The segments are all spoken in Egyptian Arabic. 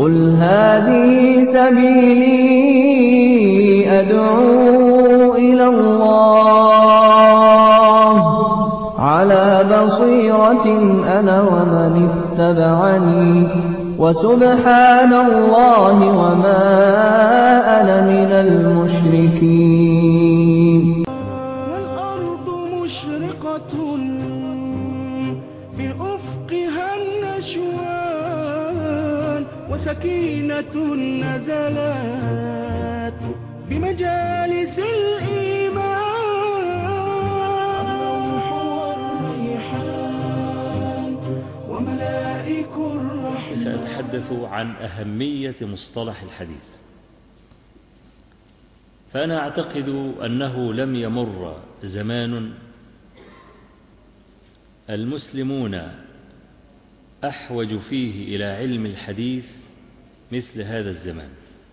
قل هذه سبيلي أدعو إلى الله على بصيرة أنا ومن اتبعني وسبحان الله وما أنا من المشركين والأرض مشرقة بأفقها النشوان وسكينة نزلت بمجالس الإيمان الروح والريحان وملائك الرحمن سأتحدث عن أهمية مصطلح الحديث فأنا أعتقد أنه لم يمر زمان المسلمون أحوج فيه إلى علم الحديث مثل هذا الزمان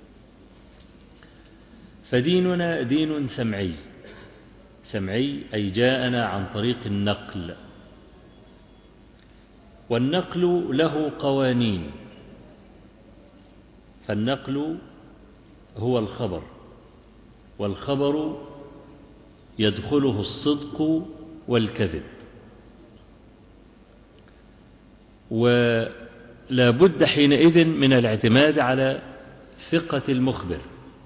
فديننا دين سمعي سمعي أي جاءنا عن طريق النقل والنقل له قوانين فالنقل هو الخبر والخبر يدخله الصدق والكذب ولا بد حينئذ من الاعتماد على ثقة المخبر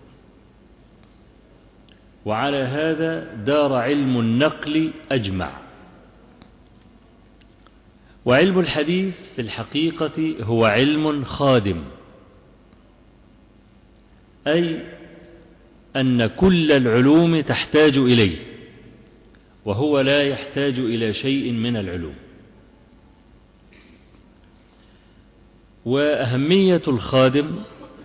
وعلى هذا دار علم النقل أجمع وعلم الحديث في الحقيقة هو علم خادم أي أن كل العلوم تحتاج إليه وهو لا يحتاج إلى شيء من العلوم وأهمية الخادم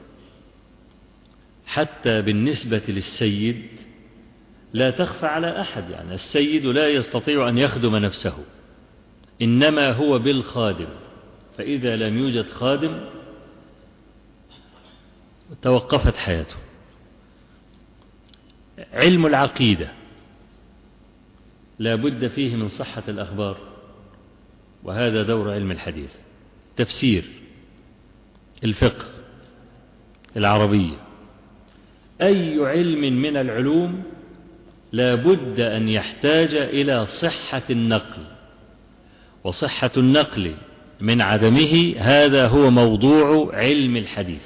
حتى بالنسبة للسيد لا تخفى على أحد يعني السيد لا يستطيع أن يخدم نفسه إنما هو بالخادم فإذا لم يوجد خادم توقفت حياته علم العقيدة لا بد فيه من صحة الأخبار وهذا دور علم الحديث تفسير الفقه العربية أي علم من العلوم لا بد أن يحتاج إلى صحة النقل وصحة النقل من عدمه هذا هو موضوع علم الحديث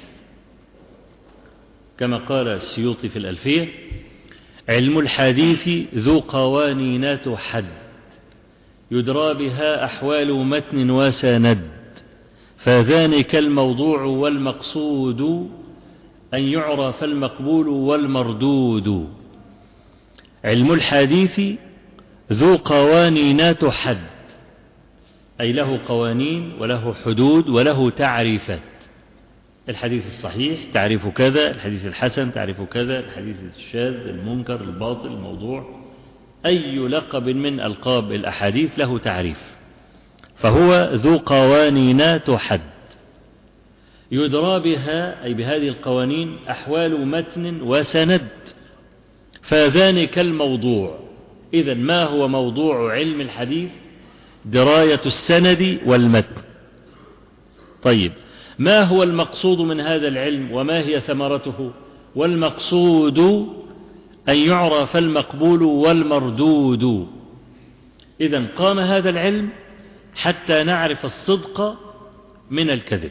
كما قال السيوطي في الألفية علم الحديث ذو قوانينات حد يدرى بها أحوال متن وسند فذلك الموضوع والمقصود أن يعرف المقبول والمردود علم الحديث ذو قوانينات حد أي له قوانين وله حدود وله تعريفات الحديث الصحيح تعريف كذا الحديث الحسن تعريف كذا الحديث الشاذ المنكر الباطل الموضوع أي لقب من ألقاب الأحاديث له تعريف فهو ذو قوانين تحد يدرى بها أي بهذه القوانين أحوال متن وسند فذلك الموضوع إذا ما هو موضوع علم الحديث دراية السند والمتن طيب ما هو المقصود من هذا العلم وما هي ثمرته والمقصود أن يعرف المقبول والمردود إذا قام هذا العلم حتى نعرف الصدق من الكذب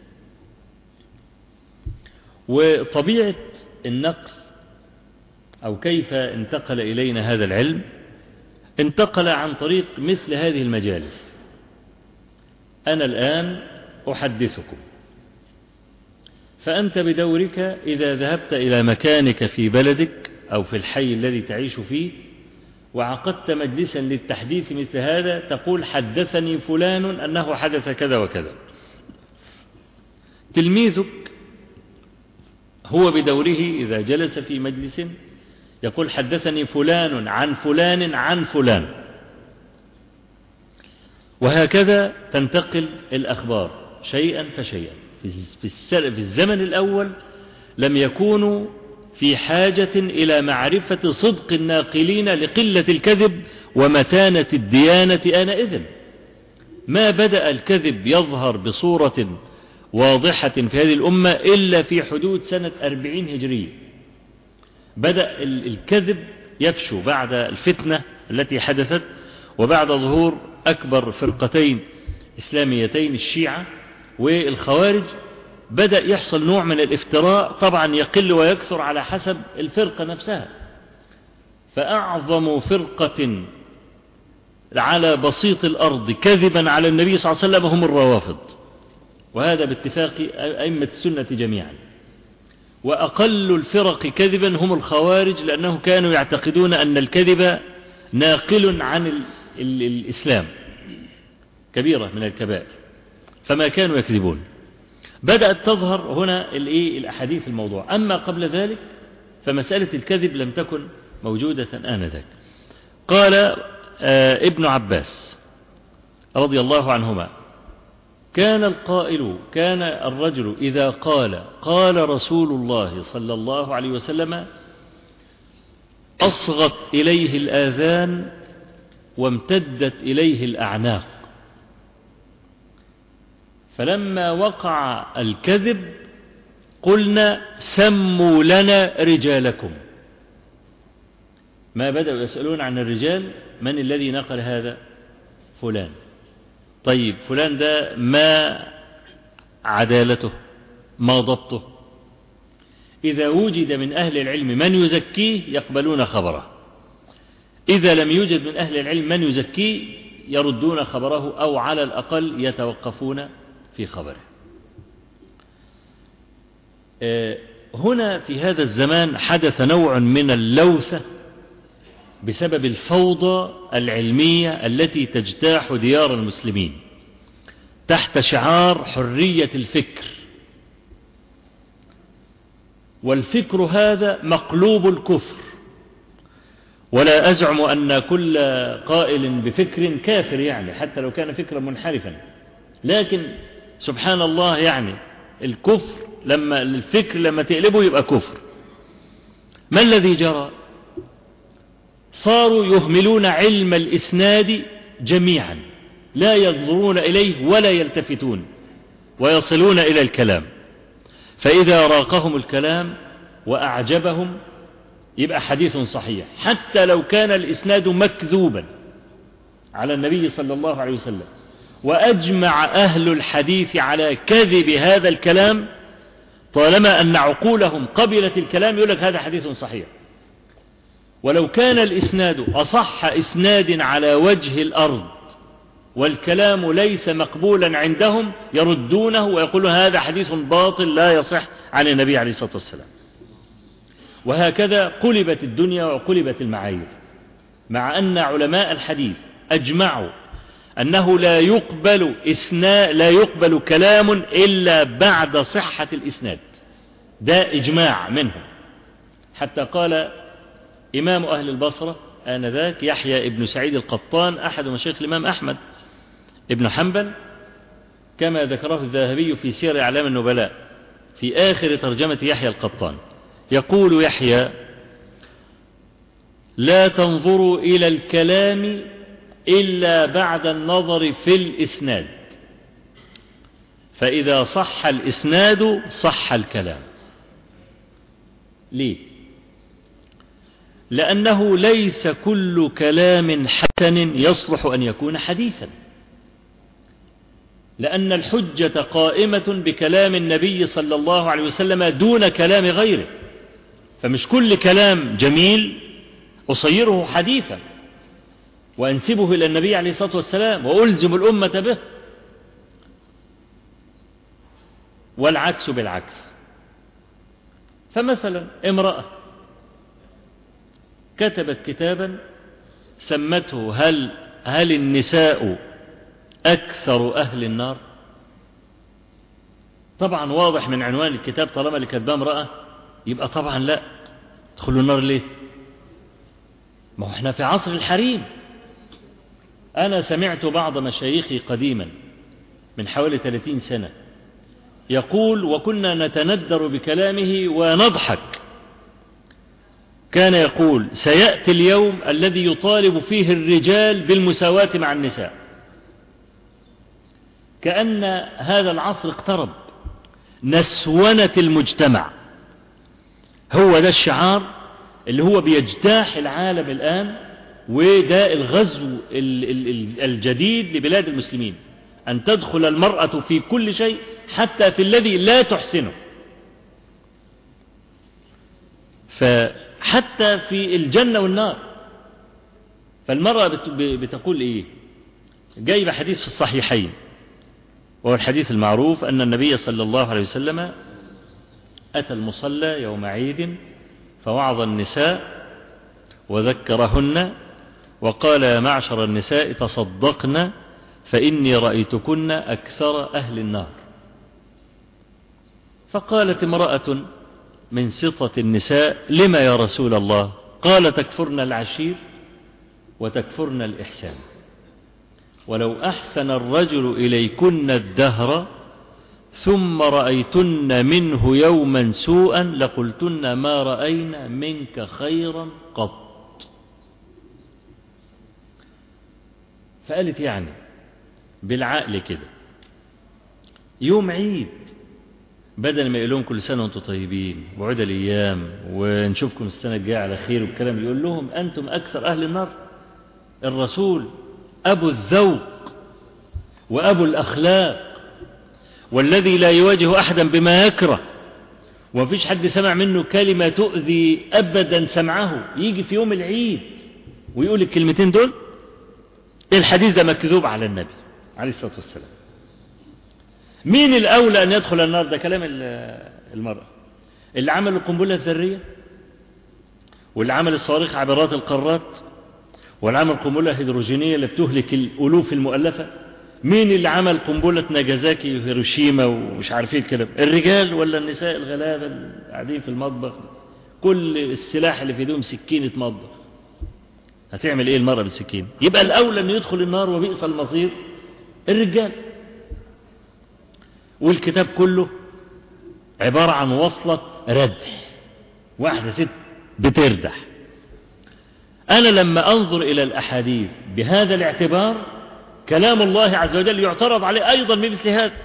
وطبيعة النقل أو كيف انتقل إلينا هذا العلم انتقل عن طريق مثل هذه المجالس أنا الآن أحدثكم فأنت بدورك إذا ذهبت إلى مكانك في بلدك أو في الحي الذي تعيش فيه وعقدت مجلسا للتحديث مثل هذا تقول حدثني فلان أنه حدث كذا وكذا تلميذك هو بدوره إذا جلس في مجلس يقول حدثني فلان عن فلان عن فلان وهكذا تنتقل الأخبار شيئا فشيئا في الزمن الأول لم يكونوا في حاجة إلى معرفة صدق الناقلين لقلة الكذب ومتانة الديانة آنئذ ما بدأ الكذب يظهر بصورة واضحة في هذه الأمة إلا في حدود سنة أربعين هجرية بدأ الكذب يفشو بعد الفتنة التي حدثت وبعد ظهور أكبر فرقتين إسلاميتين الشيعة والخوارج بدأ يحصل نوع من الافتراء طبعا يقل ويكثر على حسب الفرقة نفسها فأعظم فرقة على بسيط الأرض كذبا على النبي صلى الله عليه وسلم هم الروافض وهذا باتفاق أئمة السنة جميعا وأقل الفرق كذبا هم الخوارج لأنهم كانوا يعتقدون أن الكذب ناقل عن ال ال الإسلام كبيرة من الكبائر فما كانوا يكذبون بدأت تظهر هنا الأحاديث الموضوع أما قبل ذلك فمسألة الكذب لم تكن موجودة آنذاك قال آه ابن عباس رضي الله عنهما كان القائل كان الرجل إذا قال قال رسول الله صلى الله عليه وسلم أصغت إليه الآذان وامتدت إليه الأعناق فلما وقع الكذب قلنا سموا لنا رجالكم ما بدأوا يسألون عن الرجال من الذي نقل هذا فلان طيب فلان ده ما عدالته ما ضبطه إذا وجد من أهل العلم من يزكيه يقبلون خبره إذا لم يوجد من أهل العلم من يزكيه يردون خبره أو على الأقل يتوقفون في خبره هنا في هذا الزمان حدث نوع من اللوثة بسبب الفوضى العلمية التي تجتاح ديار المسلمين تحت شعار حرية الفكر والفكر هذا مقلوب الكفر ولا أزعم أن كل قائل بفكر كافر يعني حتى لو كان فكرا منحرفا لكن سبحان الله يعني الكفر لما الفكر لما تقلبه يبقى كفر ما الذي جرى صاروا يهملون علم الإسناد جميعا لا ينظرون إليه ولا يلتفتون ويصلون إلى الكلام فإذا راقهم الكلام وأعجبهم يبقى حديث صحيح حتى لو كان الإسناد مكذوبا على النبي صلى الله عليه وسلم وأجمع أهل الحديث على كذب هذا الكلام طالما أن عقولهم قبلت الكلام يقول لك هذا حديث صحيح ولو كان الإسناد أصح إسناد على وجه الأرض والكلام ليس مقبولا عندهم يردونه ويقولون هذا حديث باطل لا يصح عن النبي عليه الصلاة والسلام وهكذا قلبت الدنيا وقلبت المعايير مع أن علماء الحديث أجمعوا أنه لا يقبل إسناء لا يقبل كلام إلا بعد صحة الإسناد ده إجماع منهم حتى قال إمام أهل البصرة آنذاك يحيى ابن سعيد القطان أحد مشايخ الإمام أحمد ابن حنبل كما ذكره الذهبي في سير أعلام النبلاء في آخر ترجمة يحيى القطان يقول يحيى لا تنظروا إلى الكلام إلا بعد النظر في الإسناد فإذا صح الإسناد صح الكلام ليه لأنه ليس كل كلام حسن يصلح أن يكون حديثا لأن الحجة قائمة بكلام النبي صلى الله عليه وسلم دون كلام غيره فمش كل كلام جميل أصيره حديثا وأنسبه إلى النبي عليه الصلاة والسلام وألزم الأمة به والعكس بالعكس فمثلا امرأة كتبت كتابا سمته هل هل النساء أكثر أهل النار طبعا واضح من عنوان الكتاب طالما اللي كتباه امرأة يبقى طبعا لا تدخلوا النار ليه ما هو احنا في عصر الحريم أنا سمعت بعض مشايخي قديما من حوالي 30 سنة يقول وكنا نتندر بكلامه ونضحك كان يقول سيأتي اليوم الذي يطالب فيه الرجال بالمساواة مع النساء كأن هذا العصر اقترب نسونة المجتمع هو ده الشعار اللي هو بيجتاح العالم الآن وده الغزو ال- ال- ال- الجديد لبلاد المسلمين أن تدخل المرأة في كل شيء حتى في الذي لا تحسنه فحتى في الجنة والنار فالمرأة بت- ب- بتقول إيه جايب حديث في الصحيحين وهو الحديث المعروف أن النبي صلى الله عليه وسلم أتى المصلى يوم عيد فوعظ النساء وذكرهن وقال يا معشر النساء تصدقن فإني رأيتكن أكثر أهل النار فقالت امرأة من سطة النساء لما يا رسول الله قال تكفرن العشير وتكفرن الإحسان ولو أحسن الرجل إليكن الدهر ثم رأيتن منه يوما سوءا لقلتن ما رأينا منك خيرا قط فقالت يعني بالعقل كده يوم عيد بدل ما يقول لهم كل سنة وانتم طيبين وعد الأيام ونشوفكم السنة الجاية على خير والكلام يقول لهم أنتم أكثر أهل النار الرسول أبو الذوق وأبو الأخلاق والذي لا يواجه أحدا بما يكره ومفيش حد سمع منه كلمة تؤذي أبدا سمعه يجي في يوم العيد ويقول الكلمتين دول الحديث ده مكذوب على النبي عليه الصلاة والسلام مين الأولى أن يدخل النار ده كلام ال- المرأة اللي عمل القنبلة الذرية واللي عمل الصواريخ عبرات القارات واللي عمل قنبلة هيدروجينية اللي بتهلك الألوف المؤلفة مين اللي عمل قنبلة ناجازاكي وهيروشيما ومش عارفين الكلام الرجال ولا النساء الغلابة اللي قاعدين في المطبخ كل السلاح اللي في ايديهم سكينة مطبخ هتعمل ايه المرأة بالسكين يبقى الأولى أن يدخل النار وبئس المصير الرجال والكتاب كله عبارة عن وصلة ردح واحدة ست بتردح أنا لما أنظر إلى الأحاديث بهذا الاعتبار كلام الله عز وجل يعترض عليه أيضا بمثل هذا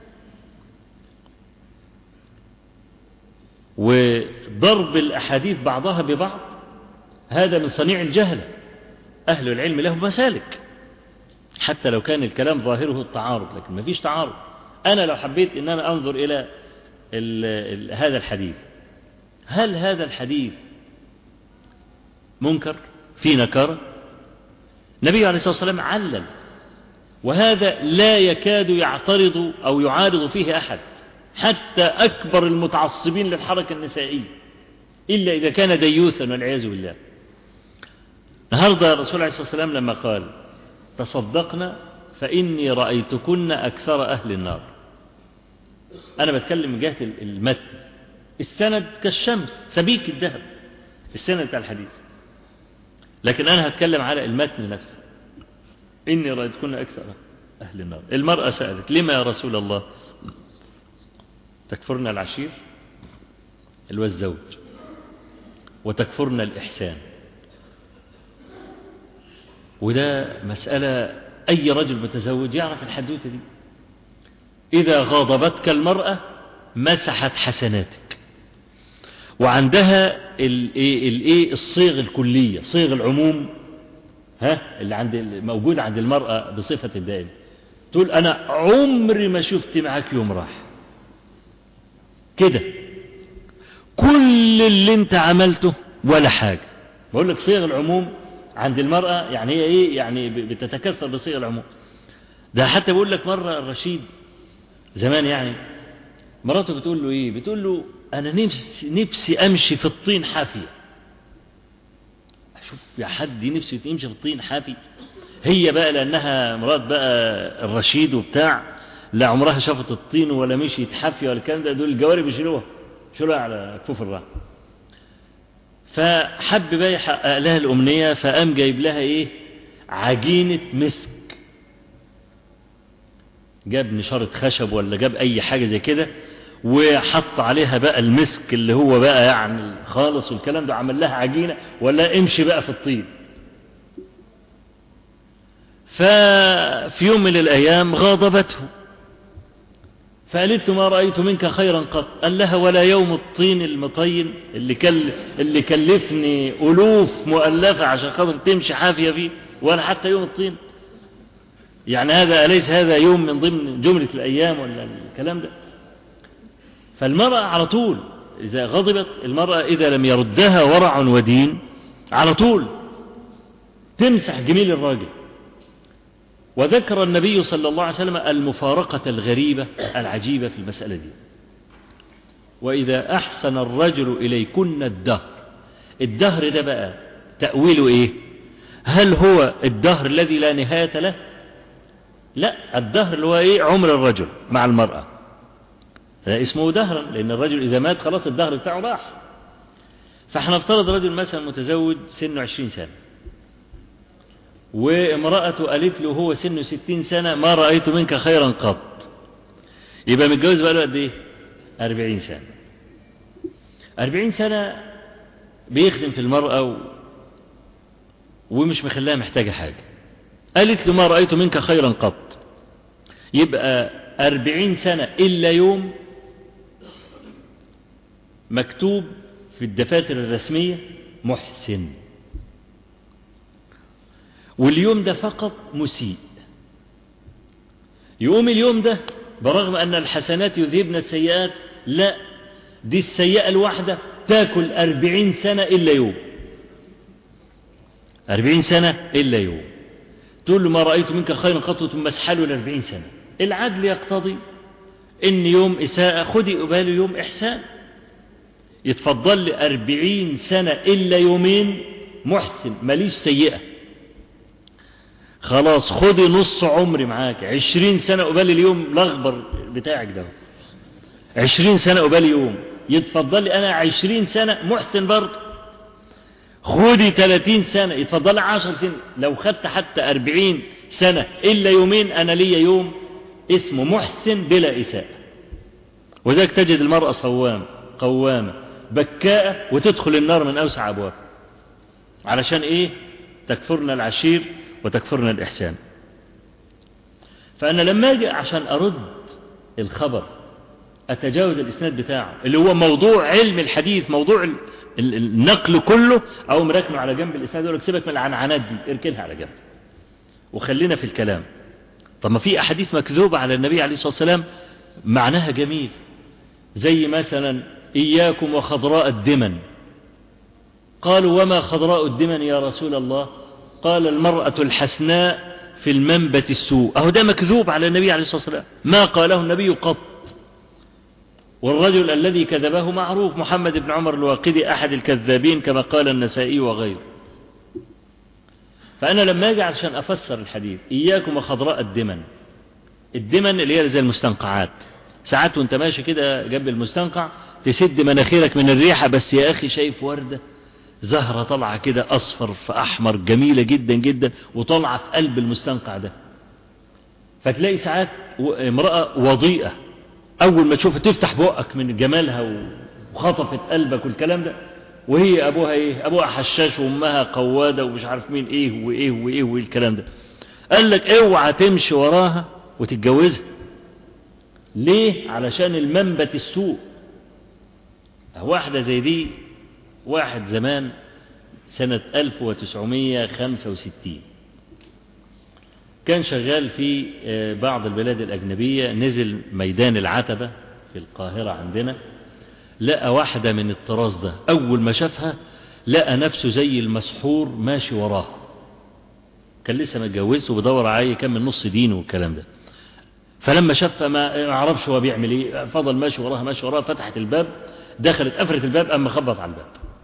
وضرب الأحاديث بعضها ببعض هذا من صنيع الجهل أهل العلم لهم مسالك حتى لو كان الكلام ظاهره التعارض لكن ما فيش تعارض أنا لو حبيت أن أنا أنظر إلى ال ال هذا الحديث هل هذا الحديث منكر في نكارة النبي عليه الصلاة والسلام علل وهذا لا يكاد يعترض أو يعارض فيه أحد حتى أكبر المتعصبين للحركة النسائية إلا إذا كان ديوثا والعياذ بالله النهاردة الرسول عليه الصلاة والسلام لما قال تصدقنا فإني رأيتكن أكثر أهل النار أنا بتكلم من جهة المتن السند كالشمس سبيك الذهب السند بتاع الحديث لكن أنا هتكلم على المتن نفسه إني رأيتكن أكثر أهل النار المرأة سألت لما يا رسول الله تكفرن العشير اللي هو الزوج وتكفرن الإحسان وده مسألة أي رجل متزوج يعرف الحدوتة دي إذا غاضبتك المرأة مسحت حسناتك وعندها الايه الايه الصيغ الكلية صيغ العموم ها اللي عند موجود عند المرأة بصفة الدائم تقول أنا عمري ما شفت معاك يوم راح كده كل اللي انت عملته ولا حاجة بقول لك صيغ العموم عند المرأة يعني هي ايه يعني بتتكثر بصيغ العموم ده حتى بقول لك مرة الرشيد زمان يعني مراته بتقول له ايه بتقول له انا نفسي, نفسي امشي في الطين حافية اشوف يا حد نفسه يمشي في الطين حافي هي بقى لانها مرات بقى الرشيد وبتاع لا عمرها شافت الطين ولا مشيت حافية ولا الكلام ده دول الجوارب يشيلوها يشيلوها على كفوف الراحة فحب بقى يحقق لها الأمنية فقام جايب لها إيه عجينة مسك جاب نشارة خشب ولا جاب أي حاجة زي كده وحط عليها بقى المسك اللي هو بقى يعني خالص والكلام ده عمل لها عجينة ولا امشي بقى في الطين ففي يوم من الأيام غاضبته فقالت له ما رأيت منك خيرا قط قال لها ولا يوم الطين المطين اللي, كل اللي كلفني ألوف مؤلفة عشان خاطر تمشي حافية فيه ولا حتى يوم الطين يعني هذا أليس هذا يوم من ضمن جملة الأيام ولا الكلام ده فالمرأة على طول إذا غضبت المرأة إذا لم يردها ورع ودين على طول تمسح جميل الراجل وذكر النبي صلى الله عليه وسلم المفارقة الغريبة العجيبة في المسألة دي وإذا أحسن الرجل إليكن الدهر الدهر ده بقى تأويله إيه هل هو الدهر الذي لا نهاية له لا الدهر اللي هو إيه عمر الرجل مع المرأة ده اسمه دهرا لأن الرجل إذا مات خلاص الدهر بتاعه راح فاحنا افترض رجل مثلا متزوج سنه عشرين سنة وامرأته قالت له هو سنه ستين سنة ما رأيت منك خيرا قط يبقى متجوز بقى له قد ايه أربعين سنة أربعين سنة بيخدم في المرأة و... ومش مخليها محتاجة حاجة قالت له ما رأيت منك خيرا قط يبقى أربعين سنة إلا يوم مكتوب في الدفاتر الرسمية محسن واليوم ده فقط مسيء يقوم اليوم ده برغم أن الحسنات يذهبن السيئات لا دي السيئة الواحدة تاكل أربعين سنة إلا يوم أربعين سنة إلا يوم تقول له ما رأيت منك خيرا قط ثم اسحله لأربعين سنة العدل يقتضي إن يوم إساءة خدي قباله يوم إحسان يتفضل لي أربعين سنة إلا يومين محسن ماليش سيئة خلاص خدي نص عمري معاك عشرين سنة قبال اليوم الأخبر بتاعك ده عشرين سنة قبال يوم يتفضل لي أنا عشرين سنة محسن برضه خدي تلاتين سنة يتفضل لي عشر سنة لو خدت حتى أربعين سنة إلا يومين أنا ليا يوم اسمه محسن بلا إساءة وذلك تجد المرأة صوام قوامة بكاءة وتدخل النار من أوسع أبواب علشان إيه تكفرنا العشير وتكفرنا الإحسان فأنا لما أجي عشان أرد الخبر أتجاوز الإسناد بتاعه اللي هو موضوع علم الحديث موضوع ال- ال- النقل كله أو مركنه على جنب الإسناد يقول لك سيبك من العنعنات دي اركنها على جنب وخلينا في الكلام طب ما في أحاديث مكذوبة على النبي عليه الصلاة والسلام معناها جميل زي مثلا إياكم وخضراء الدمن قالوا وما خضراء الدمن يا رسول الله قال المرأة الحسناء في المنبت السوء أهو ده مكذوب على النبي عليه الصلاة والسلام ما قاله النبي قط والرجل الذي كذبه معروف محمد بن عمر الواقدي أحد الكذابين كما قال النسائي وغيره فأنا لما أجي عشان أفسر الحديث إياكم وخضراء الدمن الدمن اللي هي زي المستنقعات ساعات وانت ماشي كده جنب المستنقع تسد مناخيرك من الريحة بس يا أخي شايف وردة زهرة طالعة كده أصفر في أحمر جميلة جدا جدا وطالعة في قلب المستنقع ده فتلاقي ساعات و- امرأة وضيئة أول ما تشوفها تفتح بقك من جمالها و- وخطفت قلبك والكلام ده وهي أبوها إيه أبوها حشاش وأمها قوادة ومش عارف مين إيه وإيه وإيه وإيه الكلام ده قال لك اوعى تمشي وراها وتتجوزها ليه علشان المنبت السوء واحدة زي دي واحد زمان سنة 1965 كان شغال في آه، بعض البلاد الأجنبية نزل ميدان العتبة في القاهرة عندنا لقى واحدة من الطراز ده أول ما شافها لقى نفسه زي المسحور ماشي وراها كان لسه متجوزه وبدور عليه كان من نص دينه والكلام ده فلما شافها ما ما عرفش هو بيعمل ايه فضل ماشي وراها ماشي وراها فتحت الباب دخلت قفلت الباب اما خبط على الباب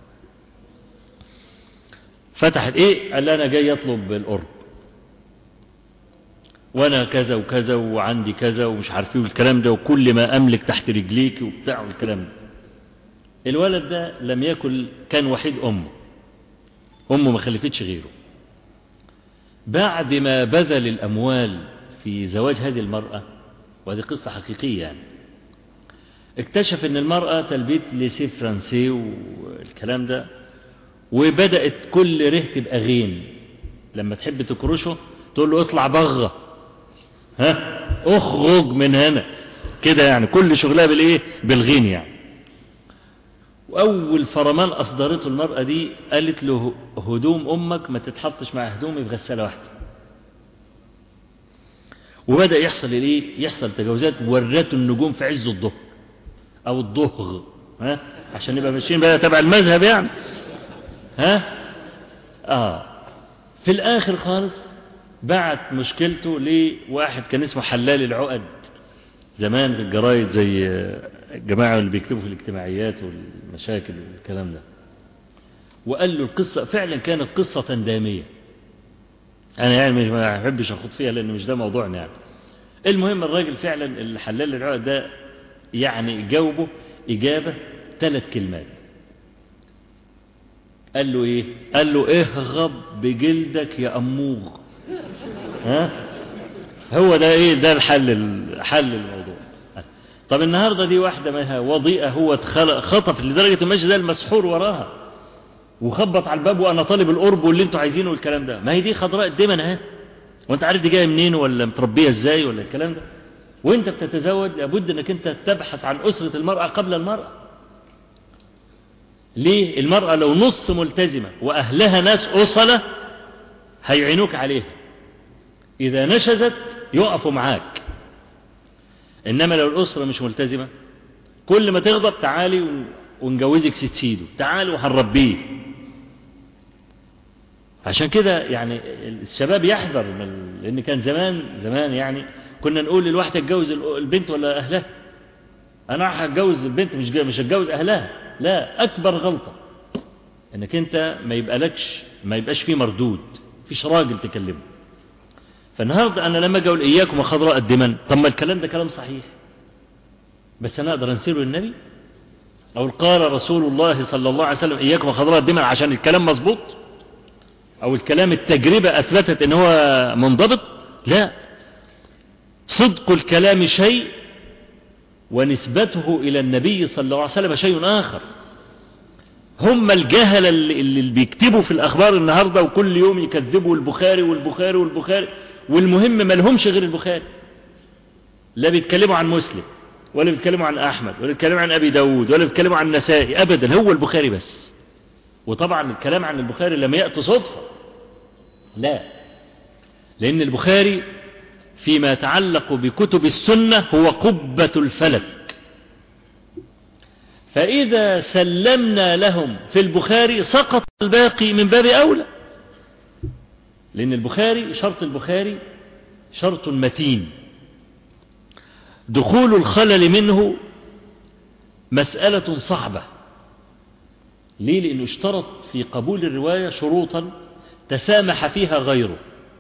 فتحت ايه قال لي انا جاي اطلب القرب وانا كذا وكذا وعندي كذا ومش عارف ايه والكلام ده وكل ما املك تحت رجليك وبتاع والكلام ده الولد ده لم يكن كان وحيد امه امه ما خلفتش غيره بعد ما بذل الاموال في زواج هذه المرأة وهذه قصة حقيقية يعني اكتشف ان المرأة تلبيت لسي فرنسي والكلام ده وبدأت كل ره تبقى غين لما تحب تكرشه تقول له اطلع بغة ها اخرج من هنا كده يعني كل شغلها بالايه بالغين يعني واول فرمان اصدرته المرأة دي قالت له هدوم امك ما تتحطش مع هدومي في غسالة واحدة وبدأ يحصل الايه يحصل تجاوزات ورته النجوم في عز الظهر او الظهر ها عشان نبقى ماشيين بقى تبع المذهب يعني ها اه في الاخر خالص بعت مشكلته لواحد كان اسمه حلال العقد زمان في الجرايد زي الجماعة اللي بيكتبوا في الاجتماعيات والمشاكل والكلام ده وقال له القصة فعلا كانت قصة دامية أنا يعني ما أحبش أخوض فيها لأن مش ده موضوعنا يعني المهم الراجل فعلا الحلال العقد ده يعني جاوبه إجابة ثلاث كلمات قال له إيه قال له اهغب بجلدك يا أموغ ها هو ده إيه ده الحل حل الموضوع طب النهاردة دي واحدة منها وضيئة هو خطف لدرجة ماشي زي المسحور وراها وخبط على الباب وانا طالب القرب واللي انتوا عايزينه والكلام ده ما هي دي خضراء الدمن اهي وانت عارف دي جايه منين ولا متربيه ازاي ولا الكلام ده وانت بتتزوج لابد انك انت تبحث عن اسره المراه قبل المراه ليه المراه لو نص ملتزمه واهلها ناس اصله هيعينوك عليها اذا نشزت يقفوا معاك انما لو الاسره مش ملتزمه كل ما تغضب تعالي ونجوزك ست سيده تعالي وهنربيه عشان كده يعني الشباب يحذر من لان كان زمان زمان يعني كنا نقول للواحده اتجوز البنت ولا اهلها انا هتجوز البنت مش مش هتجوز اهلها لا اكبر غلطه انك انت ما يبقى لكش ما يبقاش فيه مردود فيش راجل تكلمه فالنهارده انا لما اجي اقول اياكم وخضراء الدمن طب ما الكلام ده كلام صحيح بس انا اقدر انسيره للنبي او قال رسول الله صلى الله عليه وسلم اياكم وخضراء الدمن عشان الكلام مظبوط او الكلام التجربة اثبتت ان هو منضبط لا صدق الكلام شيء ونسبته الى النبي صلى الله عليه وسلم شيء اخر هم الجهل اللي, اللي بيكتبوا في الاخبار النهاردة وكل يوم يكذبوا البخاري والبخاري والبخاري والمهم ما لهمش غير البخاري لا بيتكلموا عن مسلم ولا بيتكلموا عن احمد ولا بيتكلموا عن ابي داود ولا بيتكلموا عن النسائي ابدا هو البخاري بس وطبعا الكلام عن البخاري لم يأتي صدفة لا لأن البخاري فيما يتعلق بكتب السنة هو قبة الفلك فإذا سلمنا لهم في البخاري سقط الباقي من باب أولى لأن البخاري شرط البخاري شرط متين دخول الخلل منه مسألة صعبة ليه لأنه اشترط في قبول الرواية شروطا تسامح فيها غيره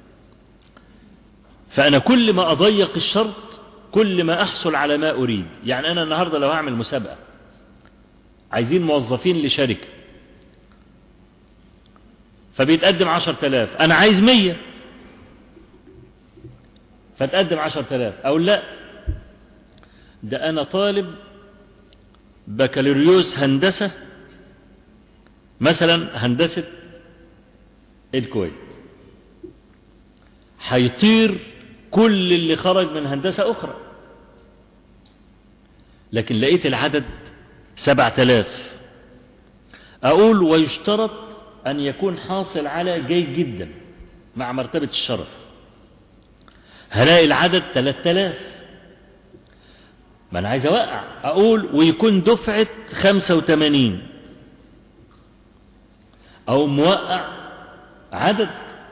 فأنا كل ما أضيق الشرط كل ما أحصل على ما أريد يعني أنا النهاردة لو أعمل مسابقة عايزين موظفين لشركة فبيتقدم عشر تلاف أنا عايز مية فتقدم عشر تلاف أو لا ده أنا طالب بكالوريوس هندسة مثلا هندسة الكويت هيطير كل اللي خرج من هندسة أخرى لكن لقيت العدد سبع تلاف أقول ويشترط أن يكون حاصل على جيد جدا مع مرتبة الشرف هلاقي العدد تلات تلاف ما أنا عايز أوقع أقول ويكون دفعة خمسة وتمانين أو موقع عدد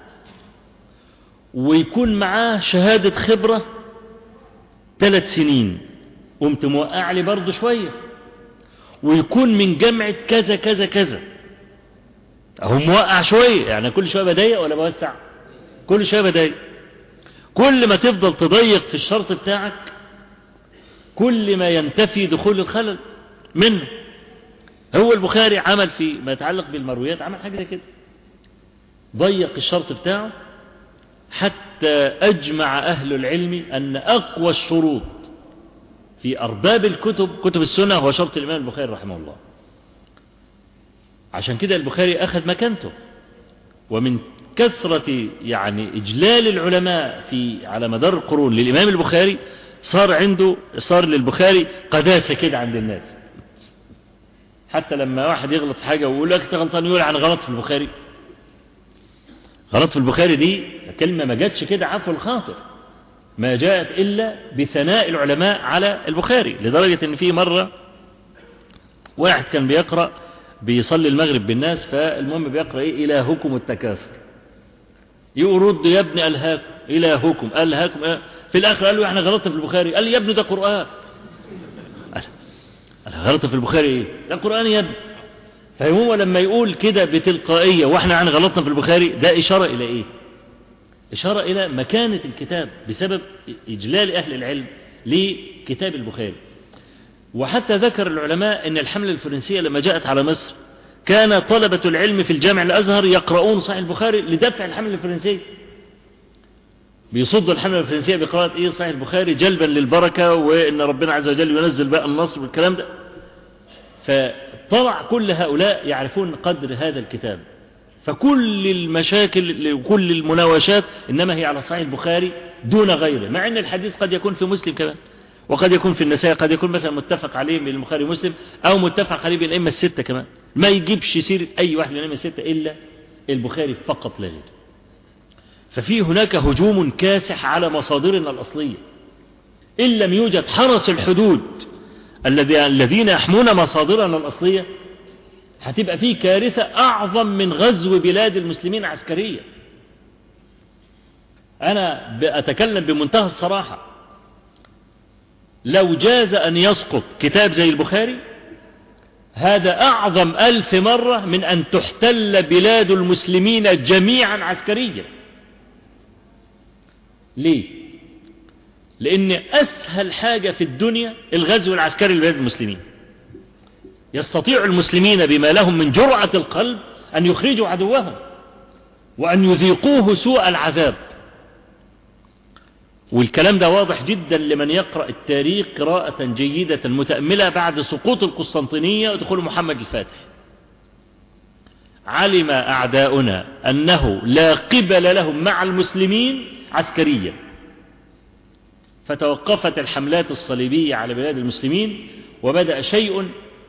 ويكون معاه شهادة خبرة ثلاث سنين قمت موقع لي برضه شوية ويكون من جامعة كذا كذا كذا أهو موقع شوية يعني كل شوية بضيق ولا بوسع كل شوية بضيق كل ما تفضل تضيق في الشرط بتاعك كل ما ينتفي دخول الخلل منه هو البخاري عمل في ما يتعلق بالمرويات عمل حاجة زي كده ضيق الشرط بتاعه حتى أجمع أهل العلم أن أقوى الشروط في أرباب الكتب كتب السنة هو شرط الإمام البخاري رحمه الله عشان كده البخاري أخذ مكانته ومن كثرة يعني إجلال العلماء في على مدار القرون للإمام البخاري صار عنده صار للبخاري قداسة كده عند الناس حتى لما واحد يغلط في حاجة ويقول لك انت غلطان يقول عن غلط في البخاري غلط في البخاري دي كلمة ما جاتش كده عفو الخاطر ما جاءت إلا بثناء العلماء على البخاري لدرجة ان في مرة واحد كان بيقرأ بيصلي المغرب بالناس فالمهم بيقرأ ايه إلهكم التكاثر يرد يا ابن ألهاكم إلهكم ألهاكم إيه؟ في الآخر قال له احنا غلطت في البخاري قال لي يا ابن ده قرآن قال أنا غلطت في البخاري ايه ده قرآن يا ابن فهو لما يقول كده بتلقائية واحنا عن غلطنا في البخاري ده إشارة إلى ايه إشارة إلى مكانة الكتاب بسبب إجلال أهل العلم لكتاب البخاري وحتى ذكر العلماء أن الحملة الفرنسية لما جاءت على مصر كان طلبة العلم في الجامع الأزهر يقرؤون صحيح البخاري لدفع الحملة الفرنسية بيصدوا الحملة الفرنسية بقراءة إيه صحيح البخاري جلبا للبركة وإن ربنا عز وجل ينزل بقى النصر والكلام ده فطلع كل هؤلاء يعرفون قدر هذا الكتاب فكل المشاكل وكل المناوشات إنما هي على صحيح البخاري دون غيره مع أن الحديث قد يكون في مسلم كمان وقد يكون في النساء قد يكون مثلا متفق عليه من البخاري ومسلم أو متفق عليه بين الأئمة الستة كمان ما يجيبش سيرة أي واحد من الأئمة الستة إلا البخاري فقط لا غير ففي هناك هجوم كاسح على مصادرنا الأصلية إن لم يوجد حرس الحدود الذين يحمون مصادرنا الأصلية هتبقى فيه كارثة أعظم من غزو بلاد المسلمين عسكريا أنا أتكلم بمنتهى الصراحة لو جاز أن يسقط كتاب زي البخاري هذا أعظم ألف مرة من أن تحتل بلاد المسلمين جميعا عسكريا ليه لأن أسهل حاجة في الدنيا الغزو العسكري لبلاد المسلمين يستطيع المسلمين بما لهم من جرعة القلب أن يخرجوا عدوهم وأن يذيقوه سوء العذاب والكلام ده واضح جدا لمن يقرأ التاريخ قراءة جيدة متأملة بعد سقوط القسطنطينية ودخول محمد الفاتح علم أعداؤنا أنه لا قبل لهم مع المسلمين عسكريا فتوقفت الحملات الصليبية على بلاد المسلمين وبدأ شيء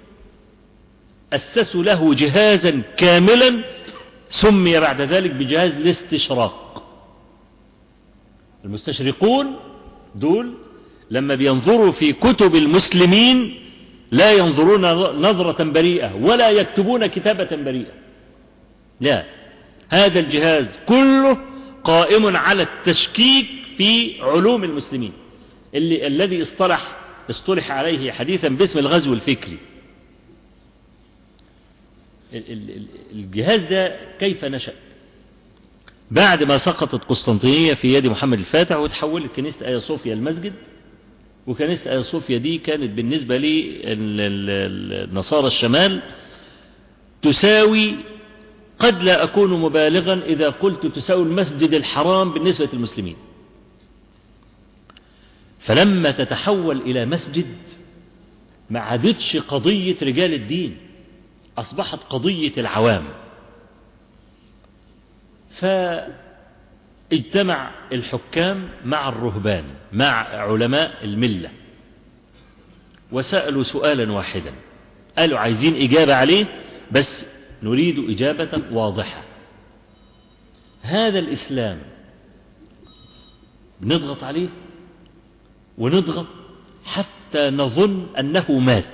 أسسوا له جهازا كاملا سمي بعد ذلك بجهاز الاستشراق المستشرقون دول لما بينظروا في كتب المسلمين لا ينظرون نظرة بريئة ولا يكتبون كتابة بريئة لا هذا الجهاز كله قائم على التشكيك في علوم المسلمين اللي الذي اصطلح اصطلح عليه حديثا باسم الغزو الفكري الجهاز ده كيف نشأ بعد ما سقطت قسطنطينية في يد محمد الفاتح وتحولت كنيسة آيا صوفيا المسجد وكنيسة آيا صوفيا دي كانت بالنسبة للنصارى الشمال تساوي قد لا أكون مبالغا إذا قلت تساوي المسجد الحرام بالنسبة للمسلمين فلما تتحول إلى مسجد ما عادتش قضية رجال الدين أصبحت قضية العوام فاجتمع الحكام مع الرهبان مع علماء الملة وسألوا سؤالا واحدا قالوا عايزين إجابة عليه بس نريد إجابة واضحة هذا الإسلام نضغط عليه ونضغط حتى نظن أنه مات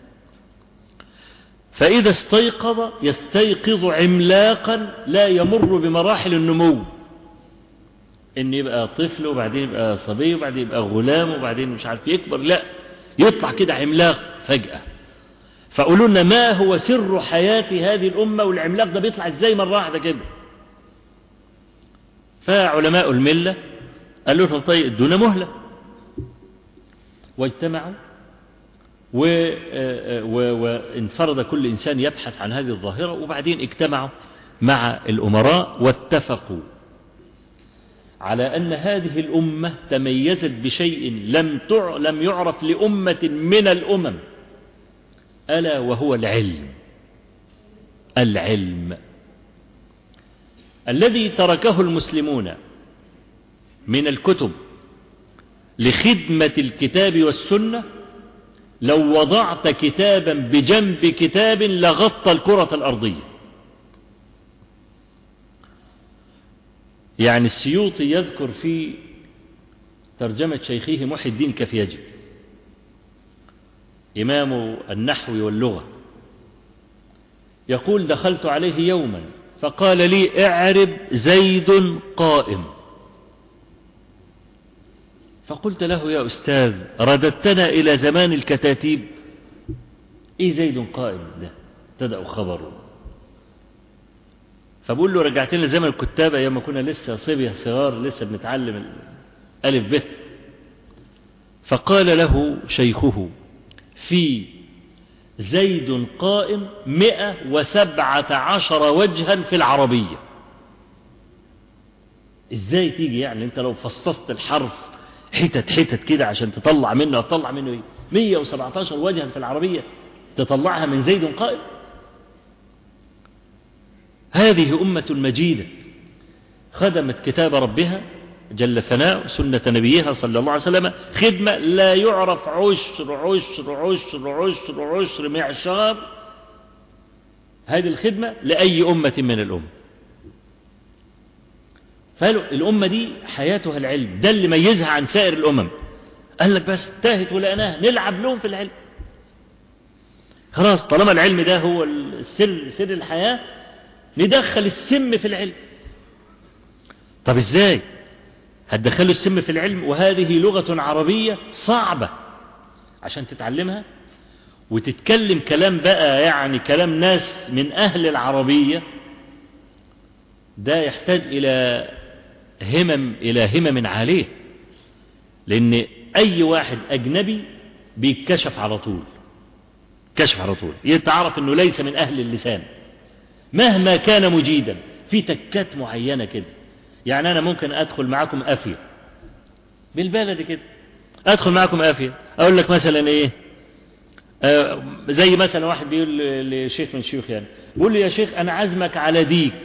فإذا استيقظ يستيقظ عملاقا لا يمر بمراحل النمو إن يبقى طفل وبعدين يبقى صبي وبعدين يبقى غلام وبعدين مش عارف يكبر لا يطلع كده عملاق فجأة فقولوا لنا ما هو سر حياة هذه الأمة والعملاق ده بيطلع ازاي مرة واحدة كده فعلماء الملة قالوا لهم طيب ادونا مهلة واجتمعوا وانفرد كل إنسان يبحث عن هذه الظاهرة وبعدين اجتمعوا مع الأمراء واتفقوا على أن هذه الأمة تميزت بشيء لم لم يعرف لأمة من الأمم ألا وهو العلم العلم الذي تركه المسلمون من الكتب لخدمة الكتاب والسنة لو وضعت كتابا بجنب كتاب لغطى الكرة الأرضية يعني السيوطي يذكر في ترجمة شيخه محي الدين كفيجي إمام النحو واللغة يقول دخلت عليه يوما فقال لي اعرب زيد قائم فقلت له يا أستاذ رددتنا إلى زمان الكتاتيب إيه زيد قائم ده ابتدأ خبره فبقول له رجعتنا لزمن الكتاب أيام ما كنا لسه صبية صغار لسه بنتعلم الألف به فقال له شيخه في زيد قائم مئة وسبعة عشر وجها في العربية ازاي تيجي يعني انت لو فصصت الحرف حتت حتت كده عشان تطلع منه هتطلع منه ايه 117 وجها في العربية تطلعها من زيد قائم هذه أمة مجيدة خدمت كتاب ربها جل ثناء سنة نبيها صلى الله عليه وسلم خدمة لا يعرف عشر عشر عشر عشر عشر معشار هذه الخدمة لأي أمة من الأمم فقالوا الأمة دي حياتها العلم ده اللي ميزها عن سائر الأمم قال لك بس تاهت ولقناها نلعب لهم في العلم خلاص طالما العلم ده هو السر سر الحياة ندخل السم في العلم طب ازاي هتدخلوا السم في العلم وهذه لغة عربية صعبة عشان تتعلمها وتتكلم كلام بقى يعني كلام ناس من أهل العربية ده يحتاج إلى همم إلى همم عالية لأن أي واحد أجنبي بيتكشف على طول كشف على طول يتعرف أنه ليس من أهل اللسان مهما كان مجيدا في تكات معينة كده يعني أنا ممكن أدخل معكم أفية بالبلد كده أدخل معكم أفية أقول لك مثلا إيه آه زي مثلا واحد بيقول لشيخ من شيوخ يعني بيقول لي يا شيخ أنا عزمك على ديك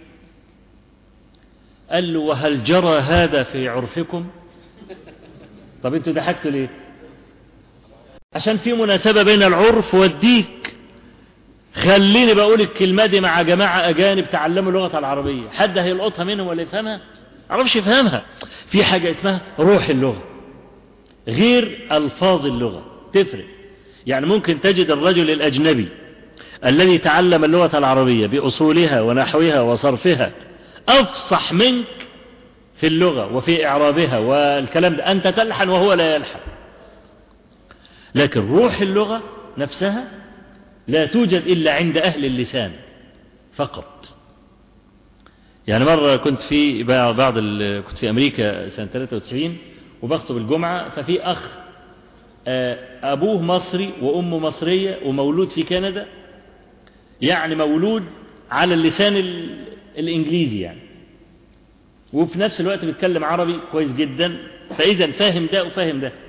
قال له وهل جرى هذا في عرفكم طب انتوا ضحكتوا ليه عشان في مناسبة بين العرف والديك خليني بقول الكلمة دي مع جماعة أجانب تعلموا اللغة العربية حد هيلقطها منهم ولا يفهمها عرفش يفهمها في حاجة اسمها روح اللغة غير ألفاظ اللغة تفرق يعني ممكن تجد الرجل الأجنبي الذي تعلم اللغة العربية بأصولها ونحوها وصرفها أفصح منك في اللغة وفي إعرابها والكلام ده أنت تلحن وهو لا يلحن لكن روح اللغة نفسها لا توجد إلا عند أهل اللسان فقط يعني مرة كنت في بعض كنت في أمريكا سنة 93 وبخطب الجمعة ففي أخ أبوه مصري وأمه مصرية ومولود في كندا يعني مولود على اللسان الإنجليزي يعني وفي نفس الوقت بيتكلم عربي كويس جدا فإذا فاهم ده وفاهم ده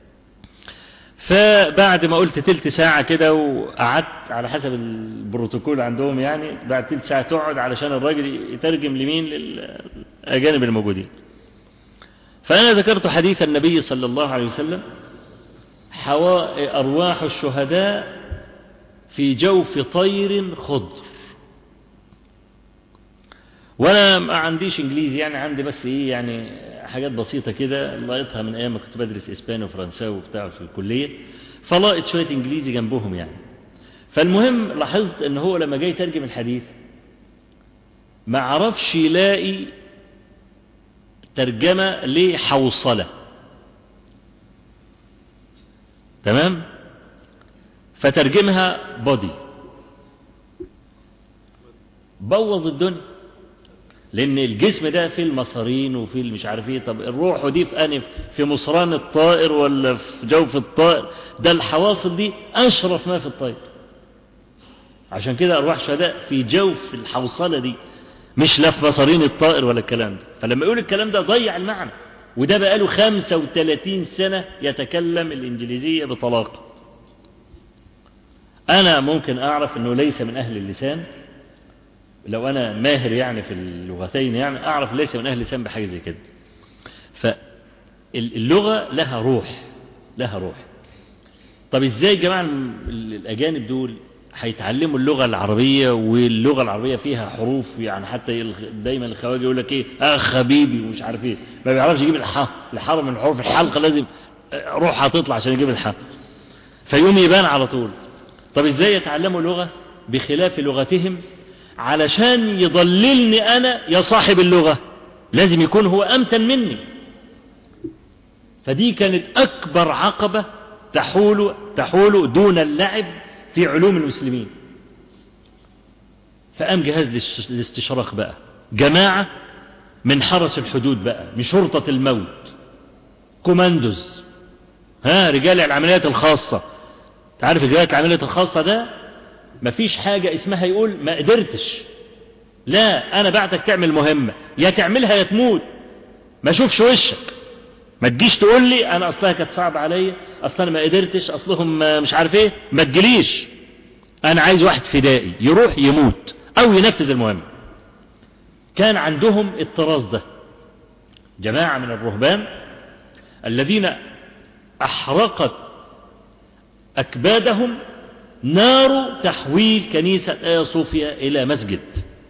فبعد ما قلت تلت ساعة كده وقعدت على حسب البروتوكول عندهم يعني بعد تلت ساعة تقعد علشان الراجل يترجم لمين للأجانب الموجودين فأنا ذكرت حديث النبي صلى الله عليه وسلم حوا أرواح الشهداء في جوف طير خضر وانا ما عنديش انجليزي يعني عندي بس ايه يعني حاجات بسيطة كده لقيتها من ايام ما كنت بدرس اسباني وفرنساوي وبتاع في الكلية فلقيت شوية انجليزي جنبهم يعني فالمهم لاحظت ان هو لما جاي يترجم الحديث ما عرفش يلاقي ترجمة لحوصلة تمام فترجمها بودي بوظ الدنيا لان الجسم ده فيه المصارين وفيه مش عارف ايه طب الروح دي في انف في مصران الطائر ولا في جوف الطائر ده الحواصل دي اشرف ما في الطير عشان كده ارواح شهداء في جوف الحوصله دي مش لا في مصارين الطائر ولا الكلام ده فلما يقول الكلام ده ضيع المعنى وده بقاله 35 سنة يتكلم الإنجليزية بطلاقة أنا ممكن أعرف أنه ليس من أهل اللسان لو أنا ماهر يعني في اللغتين يعني أعرف ليس من أهل اللسان بحاجة زي كده اللغة لها روح لها روح طب ازاي يا جماعة الأجانب دول هيتعلموا اللغة العربية واللغة العربية فيها حروف يعني حتى دايما الخواجة يقول لك ايه اخ حبيبي ومش عارف ايه ما بيعرفش يجيب الحاء الحرف من حروف الحلقة لازم روح هتطلع عشان يجيب الحاء فيقوم يبان على طول طب ازاي يتعلموا لغة بخلاف لغتهم علشان يضللني انا يا صاحب اللغة لازم يكون هو امتن مني فدي كانت اكبر عقبة تحول تحول دون اللعب في علوم المسلمين فقام جهاز الاستشراق بقى جماعة من حرس الحدود بقى من شرطة الموت كوماندوز ها رجال العمليات الخاصة تعرف رجال العمليات الخاصة ده مفيش حاجة اسمها يقول ما قدرتش لا انا بعتك تعمل مهمة يا تعملها يا تموت ما اشوفش وشك ما تجيش تقول لي انا اصلها كانت صعب عليا اصلا انا ما قدرتش اصلهم مش عارف ايه ما تجيليش انا عايز واحد فدائي يروح يموت او ينفذ المهمة كان عندهم الطراز ده جماعة من الرهبان الذين احرقت اكبادهم نار تحويل كنيسة آيا صوفيا الى مسجد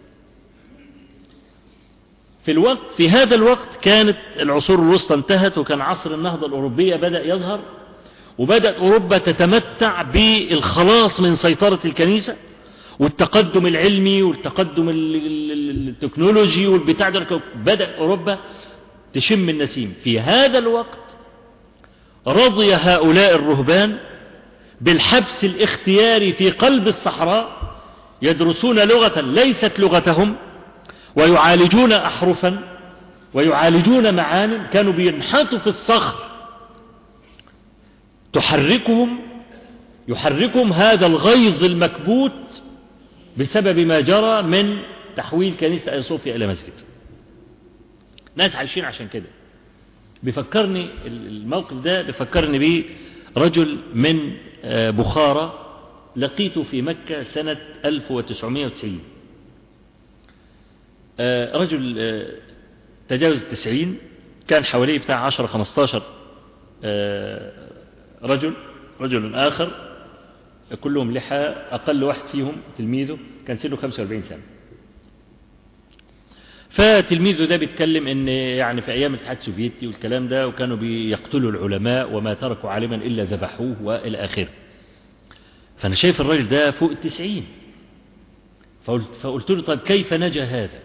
في الوقت في هذا الوقت كانت العصور الوسطى انتهت وكان عصر النهضة الأوروبية بدأ يظهر وبدأت أوروبا تتمتع بالخلاص من سيطرة الكنيسة والتقدم العلمي والتقدم التكنولوجي والبتاع ده بدأ أوروبا تشم النسيم في هذا الوقت رضي هؤلاء الرهبان بالحبس الاختياري في قلب الصحراء يدرسون لغة ليست لغتهم ويعالجون أحرفا ويعالجون معان كانوا بينحتوا في الصخر تحركهم يحركهم هذا الغيظ المكبوت بسبب ما جرى من تحويل كنيسة آيا صوفيا إلى مسجد ناس عايشين عشان كده بيفكرني الموقف ده بيفكرني بيه رجل من بخارى لقيته في مكة سنة 1990 رجل تجاوز التسعين كان حواليه بتاع عشر خمستاشر رجل رجل آخر كلهم لحى أقل واحد فيهم تلميذه كان سنه 45 سنة فتلميذه ده بيتكلم ان يعني في ايام الاتحاد السوفيتي والكلام ده وكانوا بيقتلوا العلماء وما تركوا عالما الا ذبحوه والى اخره فانا شايف الراجل ده فوق التسعين فقلت, فقلت له طيب كيف نجا هذا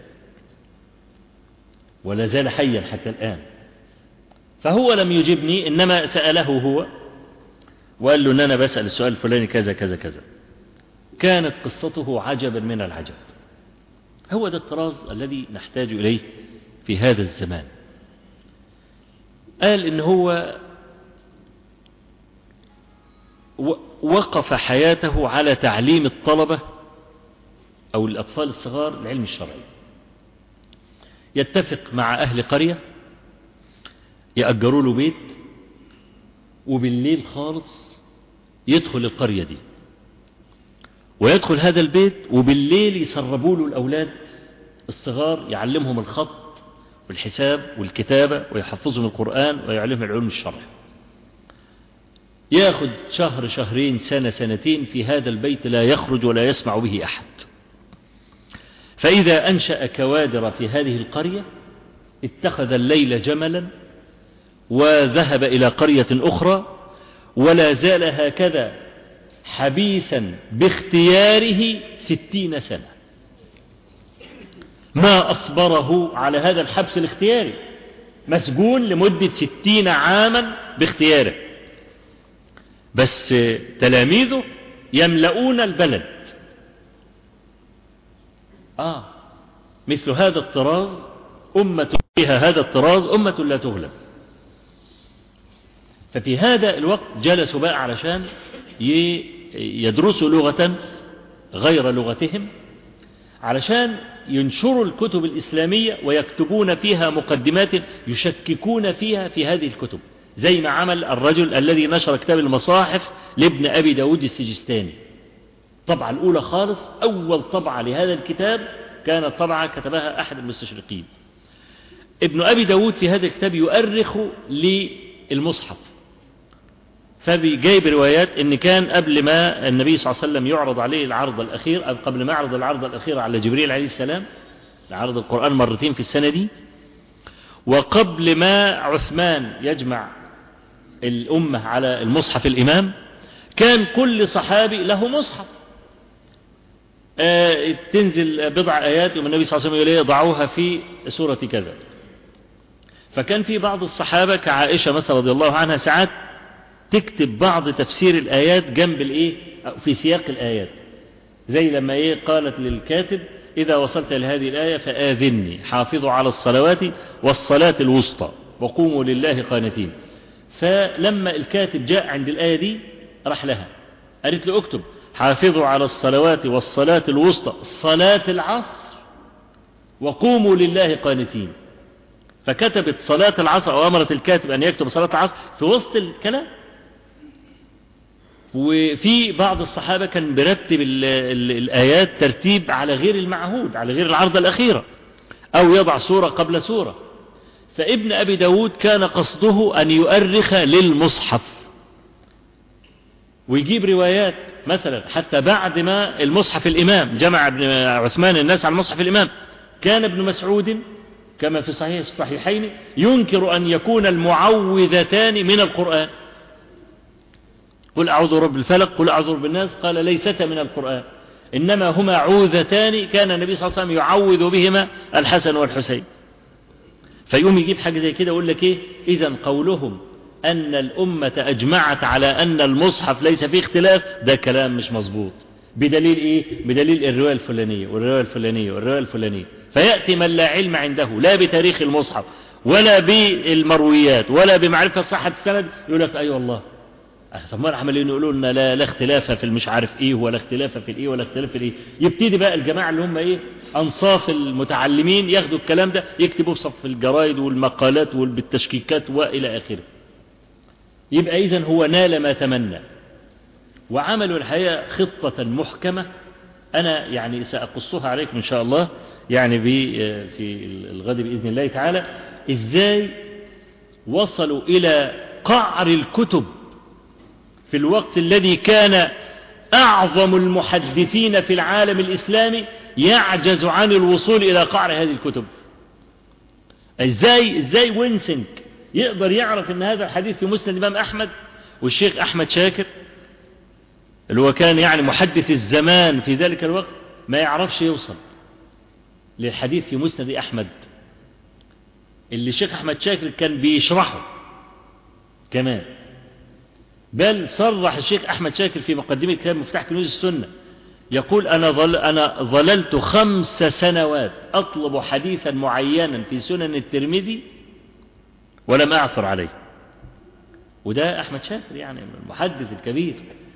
ولا زال حيا حتى الآن فهو لم يجبني إنما سأله هو وقال له أن أنا بسأل السؤال الفلاني كذا كذا كذا كانت قصته عجبا من العجب هو ده الطراز الذي نحتاج إليه في هذا الزمان قال إن هو وقف حياته على تعليم الطلبة أو الأطفال الصغار العلم الشرعي يتفق مع أهل قرية يأجروا له بيت وبالليل خالص يدخل القرية دي ويدخل هذا البيت وبالليل يسربوا له الأولاد الصغار يعلمهم الخط والحساب والكتابة ويحفظهم القرآن ويعلمهم العلوم الشرع ياخد شهر شهرين سنة سنتين في هذا البيت لا يخرج ولا يسمع به أحد فإذا أنشأ كوادر في هذه القرية اتخذ الليل جملا وذهب إلى قرية أخرى ولا زال هكذا حبيسا باختياره ستين سنة ما أصبره على هذا الحبس الاختياري مسجون لمدة ستين عاما باختياره بس تلاميذه يملؤون البلد آه مثل هذا الطراز أمة فيها هذا الطراز أمة لا تغلب ففي هذا الوقت جلسوا بقى علشان يدرسوا لغة غير لغتهم علشان ينشروا الكتب الإسلامية ويكتبون فيها مقدمات يشككون فيها في هذه الكتب زي ما عمل الرجل الذي نشر كتاب المصاحف لابن أبي داود السجستاني الطبعة الأولى خالص أول طبعة لهذا الكتاب كانت طبعة كتبها أحد المستشرقين ابن أبي داود في هذا الكتاب يؤرخ للمصحف فبيجايب روايات ان كان قبل ما النبي صلى الله عليه وسلم يعرض عليه العرض الأخير أو قبل ما يعرض العرض الأخير على جبريل عليه السلام عرض القرآن مرتين في السنة دي وقبل ما عثمان يجمع الأمة على المصحف الإمام كان كل صحابي له مصحف آه تنزل بضع آيات والنبي صلى الله عليه وسلم يقول ضعوها في سورة كذا فكان في بعض الصحابة كعائشة مثلا رضي الله عنها ساعات تكتب بعض تفسير الآيات جنب الإيه في سياق الآيات زي لما إيه قالت للكاتب إذا وصلت لهذه الآية فآذني حافظوا على الصلوات والصلاة الوسطى وقوموا لله قانتين فلما الكاتب جاء عند الآية دي راح لها قالت له اكتب حافظوا على الصلوات والصلاة الوسطى صلاة العصر وقوموا لله قانتين فكتبت صلاة العصر أو أمرت الكاتب أن يكتب صلاة العصر في وسط الكلام وفي بعض الصحابة كان برتب ال ال الآيات ترتيب على غير المعهود على غير العرض الأخيرة أو يضع سورة قبل سورة فابن أبي داود كان قصده أن يؤرخ للمصحف ويجيب روايات مثلا حتى بعد ما المصحف الإمام جمع ابن عثمان الناس على المصحف الإمام كان ابن مسعود كما في صحيح الصحيحين ينكر أن يكون المعوذتان من القرآن قل أعوذ برب الفلق قل أعوذ برب الناس قال ليستا من القرآن إنما هما عوذتان كان النبي صلى الله عليه وسلم يعوذ بهما الحسن والحسين فيقوم يجيب حاجة زي كده يقول لك إيه إذا قولهم أن الأمة أجمعت على أن المصحف ليس فيه اختلاف ده كلام مش مظبوط بدليل إيه بدليل الرواية الفلانية والرواية الفلانية والرواية الفلانية فيأتي من لا علم عنده لا بتاريخ المصحف ولا بالمرويات ولا بمعرفة صحة السند يقول لك أي أيوة والله طب ما عمالين يقولوا لنا لا لا اختلاف في المش عارف ايه ولا اختلاف في الايه ولا اختلاف في الايه يبتدي بقى الجماعه اللي هم ايه انصاف المتعلمين ياخدوا الكلام ده يكتبوا في صف الجرايد والمقالات والبالتشكيكات والى اخره يبقى اذا هو نال ما تمنى وعملوا الحقيقه خطه محكمه انا يعني ساقصها عليكم ان شاء الله يعني في الغد باذن الله تعالى ازاي وصلوا الى قعر الكتب في الوقت الذي كان أعظم المحدثين في العالم الإسلامي يعجز عن الوصول إلى قعر هذه الكتب إزاي, إزاي وينسنك يقدر يعرف أن هذا الحديث في مسند الإمام أحمد والشيخ أحمد شاكر اللي هو كان يعني محدث الزمان في ذلك الوقت ما يعرفش يوصل للحديث في مسند أحمد اللي الشيخ أحمد شاكر كان بيشرحه كمان بل صرح الشيخ أحمد شاكر في مقدمة كتاب مفتاح كنوز السنة يقول أنا, ظل أنا ظللت خمس سنوات أطلب حديثا معينا في سنن الترمذي ولم أعثر عليه وده أحمد شاكر يعني المحدث الكبير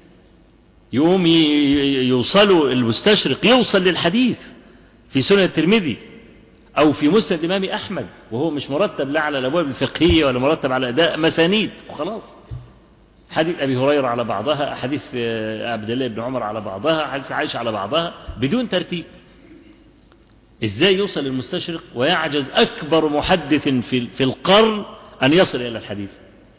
يوم يوصلوا المستشرق يوصل للحديث في سنن الترمذي أو في مسند الإمام أحمد وهو مش مرتب لا على الأبواب الفقهية ولا مرتب على أداء مسانيد وخلاص حديث أبي هريرة على بعضها حديث عبد الله بن عمر على بعضها حديث عائشة على بعضها بدون ترتيب إزاي يوصل المستشرق ويعجز أكبر محدث في في القرن أن يصل إلى الحديث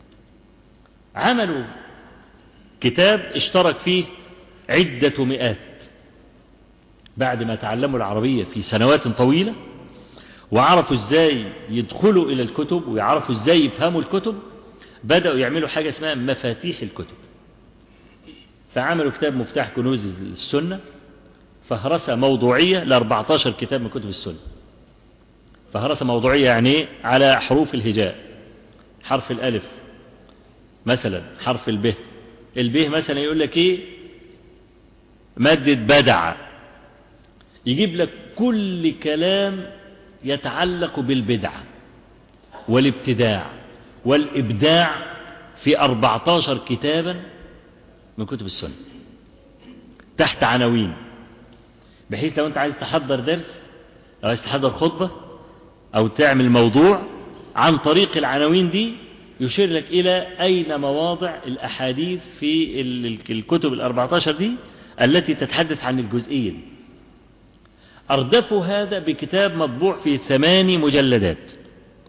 عملوا كتاب اشترك فيه عدة مئات بعد ما تعلموا العربية في سنوات طويلة وعرفوا ازاي يدخلوا إلى الكتب ويعرفوا ازاي يفهموا الكتب بدأوا يعملوا حاجة اسمها مفاتيح الكتب فعملوا كتاب مفتاح كنوز السنة فهرسة موضوعية ل 14 كتاب من كتب السنة فهرسة موضوعية يعني على حروف الهجاء حرف الألف مثلا حرف الب الب مثلا يقول لك ايه مادة بدع يجيب لك كل كلام يتعلق بالبدعة والابتداع والإبداع في 14 كتابا من كتب السنة تحت عناوين بحيث لو أنت عايز تحضر درس أو عايز تحضر خطبة أو تعمل موضوع عن طريق العناوين دي يشير لك إلى أين مواضع الأحاديث في الكتب الأربعتاشر دي التي تتحدث عن الجزئية دي أردفوا هذا بكتاب مطبوع في ثماني مجلدات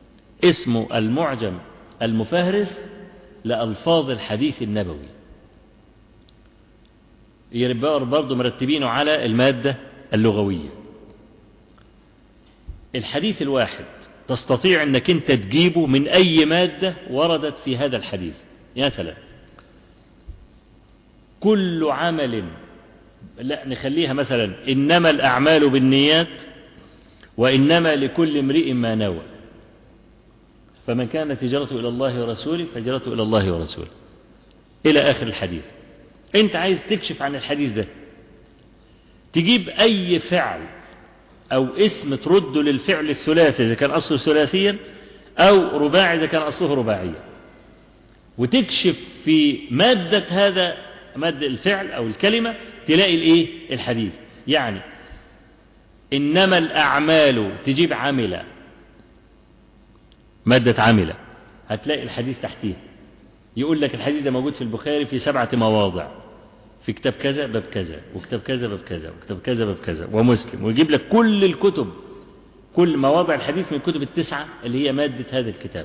اسمه المعجم المفهرس لألفاظ الحديث النبوي يبقى برضه مرتبينه على المادة اللغوية الحديث الواحد تستطيع انك انت تجيبه من اي مادة وردت في هذا الحديث مثلا كل عمل لا نخليها مثلا انما الاعمال بالنيات وانما لكل امرئ ما نوى فمن كانت هجرته الى الله ورسوله فهجرته الى الله ورسوله الى اخر الحديث انت عايز تكشف عن الحديث ده تجيب اي فعل او اسم ترده للفعل الثلاثي اذا كان اصله ثلاثيا او رباعي اذا كان اصله رباعيا وتكشف في مادة هذا مادة الفعل او الكلمة تلاقي الايه الحديث يعني انما الاعمال تجيب عمل مادة عمل هتلاقي الحديث تحتيه يقول لك الحديث ده موجود في البخاري في سبعة مواضع في كتاب كذا باب كذا وكتاب كذا باب كذا وكتاب كذا باب كذا ومسلم ويجيب لك كل الكتب كل مواضع الحديث من الكتب التسعة اللي هي مادة هذا الكتاب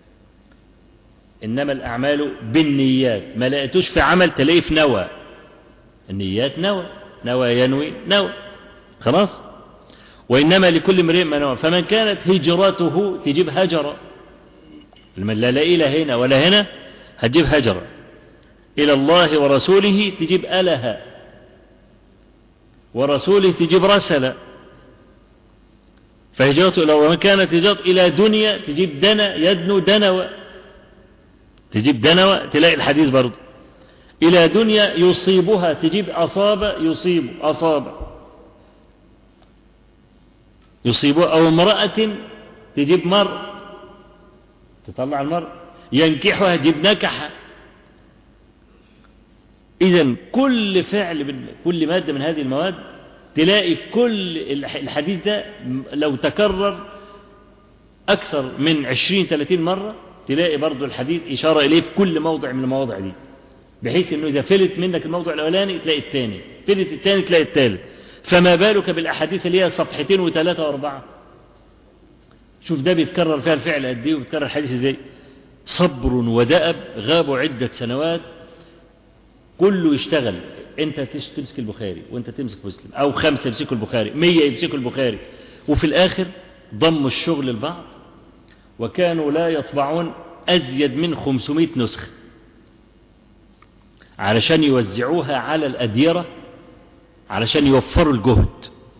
إنما الأعمال بالنيات ما لقيتوش في عمل تلاقيه في نوى النيات نوى نوى ينوي نوى خلاص وإنما لكل امرئ ما نوى فمن كانت هجرته تجيب هجر لمن لا لا إلى هنا ولا هنا هتجيب هجر إلى الله ورسوله تجيب ألها ورسوله تجيب رسل فهجرته إلى ومن كانت هجرته إلى دنيا تجيب دنا يدنو دنوة تجيب دنوة تلاقي الحديث برضه إلى دنيا يصيبها تجيب أصاب يصيب أصاب يصيبها أو امرأة تجيب مر تطلع المرء ينكحها تجيب نكح إذا كل فعل كل مادة من هذه المواد تلاقي كل الحديث ده لو تكرر أكثر من 20-30 مرة تلاقي برضو الحديث إشارة إليه في كل موضع من المواضع دي بحيث أنه إذا فلت منك الموضع الأولاني تلاقي الثاني فلت الثاني تلاقي الثالث فما بالك بالأحاديث اللي هي صفحتين وثلاثة وأربعة شوف ده بيتكرر فيها الفعل قد ايه وبيتكرر الحديث ازاي صبر ودأب غابوا عدة سنوات كله يشتغل انت تمسك البخاري وانت تمسك مسلم او خمسة يمسكوا البخاري مية يمسكوا البخاري وفي الاخر ضموا الشغل لبعض وكانوا لا يطبعون ازيد من 500 نسخة علشان يوزعوها على الأديرة علشان يوفروا الجهد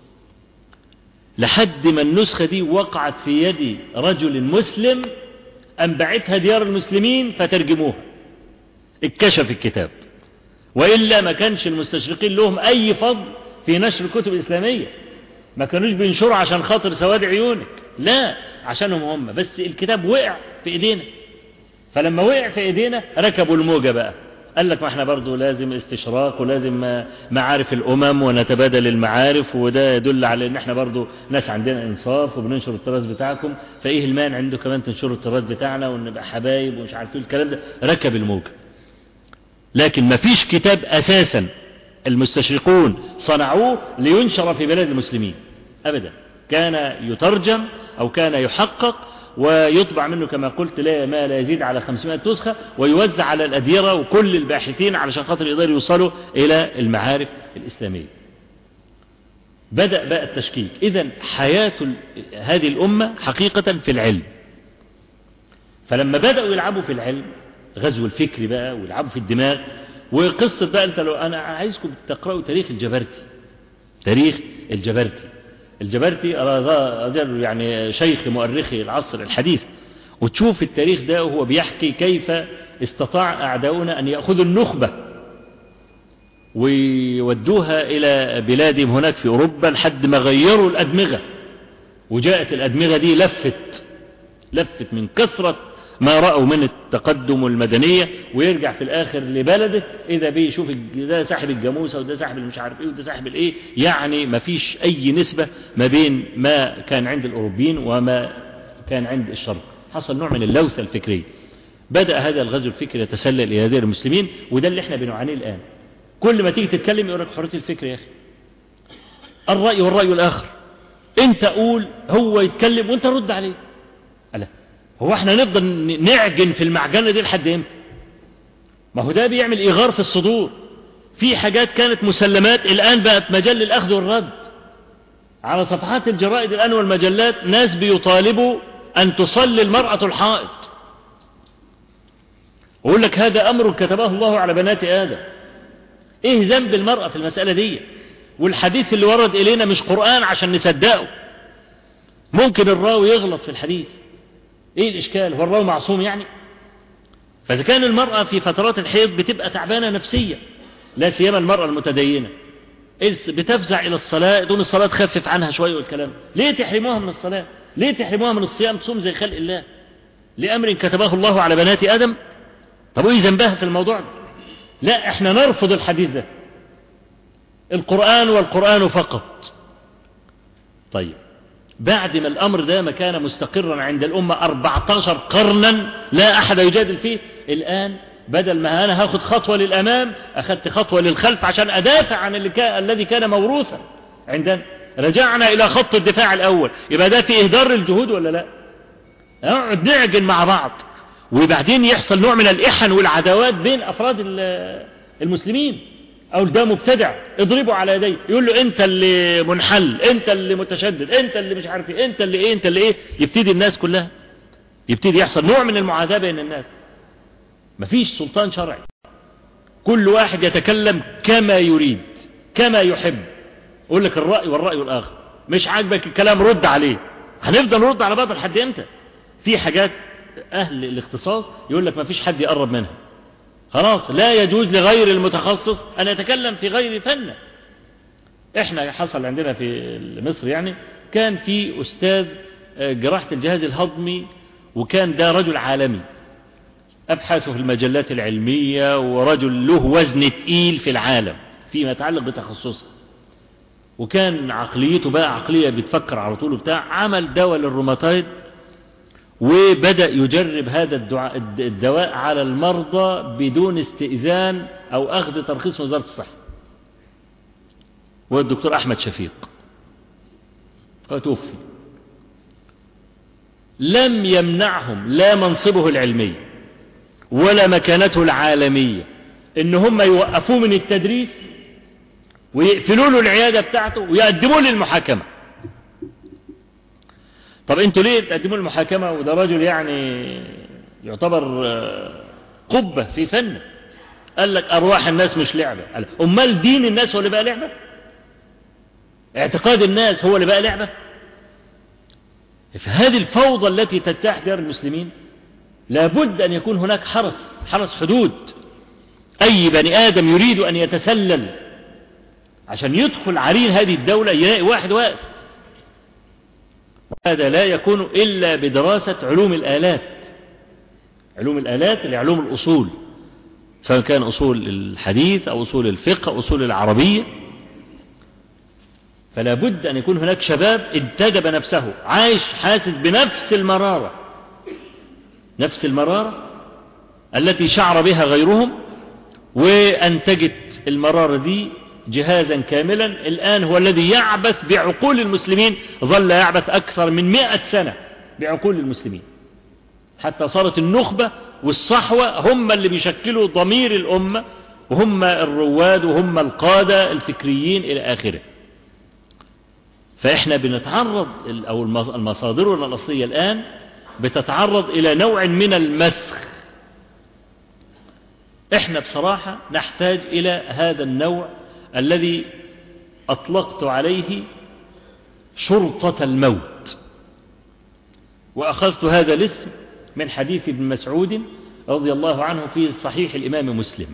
لحد ما النسخة دي وقعت في يد رجل مسلم أنبعتها ديار المسلمين فترجموها اتكشف الكتاب وإلا ما كانش المستشرقين لهم أي فضل في نشر الكتب الإسلامية ما كانوش بينشروا عشان خاطر سواد عيونك لا عشانهم هم بس الكتاب وقع في إيدينا فلما وقع في إيدينا ركبوا الموجة بقى قال لك ما احنا برضو لازم استشراق ولازم معارف الأمم ونتبادل المعارف وده يدل على ان احنا برضو ناس عندنا انصاف وبننشر التراث بتاعكم فايه المانع عنده كمان تنشروا التراث بتاعنا ونبقى حبايب ومش عارف ايه الكلام ده ركب الموجة لكن ما فيش كتاب اساسا المستشرقون صنعوه لينشر في بلاد المسلمين ابدا كان يترجم او كان يحقق ويطبع منه كما قلت لا ما لا يزيد على 500 نسخة ويوزع على الأديرة وكل الباحثين علشان خاطر يقدروا يوصلوا إلى المعارف الإسلامية بدأ بقى التشكيك إذا حياة هذه الأمة حقيقة في العلم فلما بدأوا يلعبوا في العلم غزو الفكر بقى ويلعبوا في الدماغ وقصة بقى أنت لو أنا عايزكم تقرأوا تاريخ الجبرتي تاريخ الجبرتي الجبرتي رجل يعني شيخ مؤرخي العصر الحديث وتشوف التاريخ ده وهو بيحكي كيف استطاع أعداؤنا أن يأخذوا النخبة ويودوها إلى بلادهم هناك في أوروبا لحد ما غيروا الأدمغة وجاءت الأدمغة دي لفت لفت من كثرة ما رأوا من التقدم والمدنية ويرجع في الآخر لبلده إذا بيشوف ده ساحب الجاموسة وده ساحب المش عارف إيه وده ساحب الإيه يعني ما فيش أي نسبة ما بين ما كان عند الأوروبيين وما كان عند الشرق حصل نوع من اللوثة الفكرية بدأ هذا الغزو الفكري يتسلل إلى يدي المسلمين وده اللي احنا بنعانيه الآن كل ما تيجي تتكلم يقول لك حرية الفكر يا أخي الرأي والرأي الآخر انت قول هو يتكلم وانت رد عليه ألا هو احنا نفضل نعجن في المعجنة دي لحد امتى ما هو ده بيعمل إيغار في الصدور في حاجات كانت مسلمات الآن بقت مجال للأخذ والرد على صفحات الجرائد الآن والمجلات ناس بيطالبوا أن تصلي المرأة الحائط ويقول لك هذا أمر كتبه الله على بنات آدم إيه ذنب المرأة في المسألة دي والحديث اللي ورد إلينا مش قرآن عشان نصدقه ممكن الراوي يغلط في الحديث إيه الإشكال هو الراوي معصوم يعني فإذا كان المرأة في فترات الحيض بتبقى تعبانة نفسيا لا سيما المرأة المتدينة بتفزع إلى الصلاة دون الصلاة تخفف عنها شوية والكلام ليه تحرموها من الصلاة ليه تحرموها من الصيام تصوم زي خلق الله لأمر كتبه الله على بنات آدم طب وإيه ذنبها في الموضوع ده لا احنا نرفض الحديث ده القرآن والقرآن فقط طيب بعد ما الأمر ده ما كان مستقرا عند الأمة 14 قرنا لا أحد يجادل فيه الآن بدل ما أنا هاخد خطوة للأمام أخذت خطوة للخلف عشان أدافع عن اللي كان الذي كان موروثا عندنا رجعنا إلى خط الدفاع الأول يبقى ده في إهدار الجهود ولا لا نقعد نعجن مع بعض وبعدين يحصل نوع من الإحن والعداوات بين أفراد المسلمين أو ده مبتدع اضربه على يديه يقول له أنت اللي منحل أنت اللي متشدد أنت اللي مش عارف إيه أنت اللي إيه أنت اللي إيه يبتدي الناس كلها يبتدي يحصل نوع من المعاداة بين الناس مفيش سلطان شرعي كل واحد يتكلم كما يريد كما يحب يقول لك الرأي والرأي الآخر مش عاجبك الكلام رد عليه هنفضل نرد على بعض لحد امتى في حاجات أهل الاختصاص يقول لك مفيش حد يقرب منها خلاص لا يجوز لغير المتخصص أن يتكلم في غير فن احنا حصل عندنا في مصر يعني كان في أستاذ جراحة الجهاز الهضمي وكان ده رجل عالمي أبحاثه في المجلات العلمية ورجل له وزن تقيل في العالم فيما يتعلق بتخصصه وكان عقليته بقى عقلية بتفكر على طول بتاع عمل دواء للروماتايد وبدأ يجرب هذا الدواء على المرضى بدون استئذان أو أخذ ترخيص من وزارة الصحة والدكتور أحمد شفيق وتوفي لم يمنعهم لا منصبه العلمي ولا مكانته العالمية ان هم يوقفوه من التدريس ويقفلوا له العيادة بتاعته ويقدموا له المحاكمة طب انتوا ليه تقدموا المحاكمة وده رجل يعني يعتبر قبة في فن قال لك أرواح الناس مش لعبة قال أمال دين الناس هو اللي بقى لعبة اعتقاد الناس هو اللي بقى لعبة فهذه الفوضى التي تجتاح ديار المسلمين لابد أن يكون هناك حرس حرس حدود أي بني آدم يريد أن يتسلل عشان يدخل عرين هذه الدولة يلاقي واحد واقف هذا لا يكون إلا بدراسة علوم الآلات علوم الآلات اللي علوم الأصول سواء كان أصول الحديث أو أصول الفقه أو أصول العربية فلا بد أن يكون هناك شباب انتدب نفسه عايش حاسس بنفس المرارة نفس المرارة التي شعر بها غيرهم وأنتجت المرارة دي جهازا كاملا الآن هو الذي يعبث بعقول المسلمين ظل يعبث أكثر من مئة سنة بعقول المسلمين حتى صارت النخبة والصحوة هم اللي بيشكلوا ضمير الأمة وهم الرواد وهم القادة الفكريين إلى آخره فإحنا بنتعرض أو المصادر الأصلية الآن بتتعرض إلى نوع من المسخ إحنا بصراحة نحتاج إلى هذا النوع الذي أطلقت عليه شرطة الموت وأخذت هذا الاسم من حديث ابن مسعود رضي الله عنه في صحيح الإمام مسلم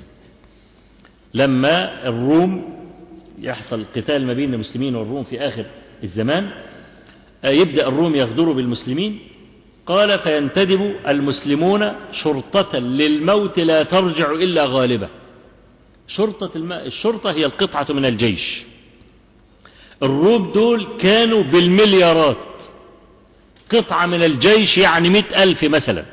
لما الروم يحصل قتال ما بين المسلمين والروم في آخر الزمان يبدأ الروم يغدروا بالمسلمين قال فينتدب المسلمون شرطة للموت لا ترجع إلا غالبة شرطة الماء الشرطة هي القطعة من الجيش الروم دول كانوا بالمليارات قطعة من الجيش يعني مئة ألف مثلا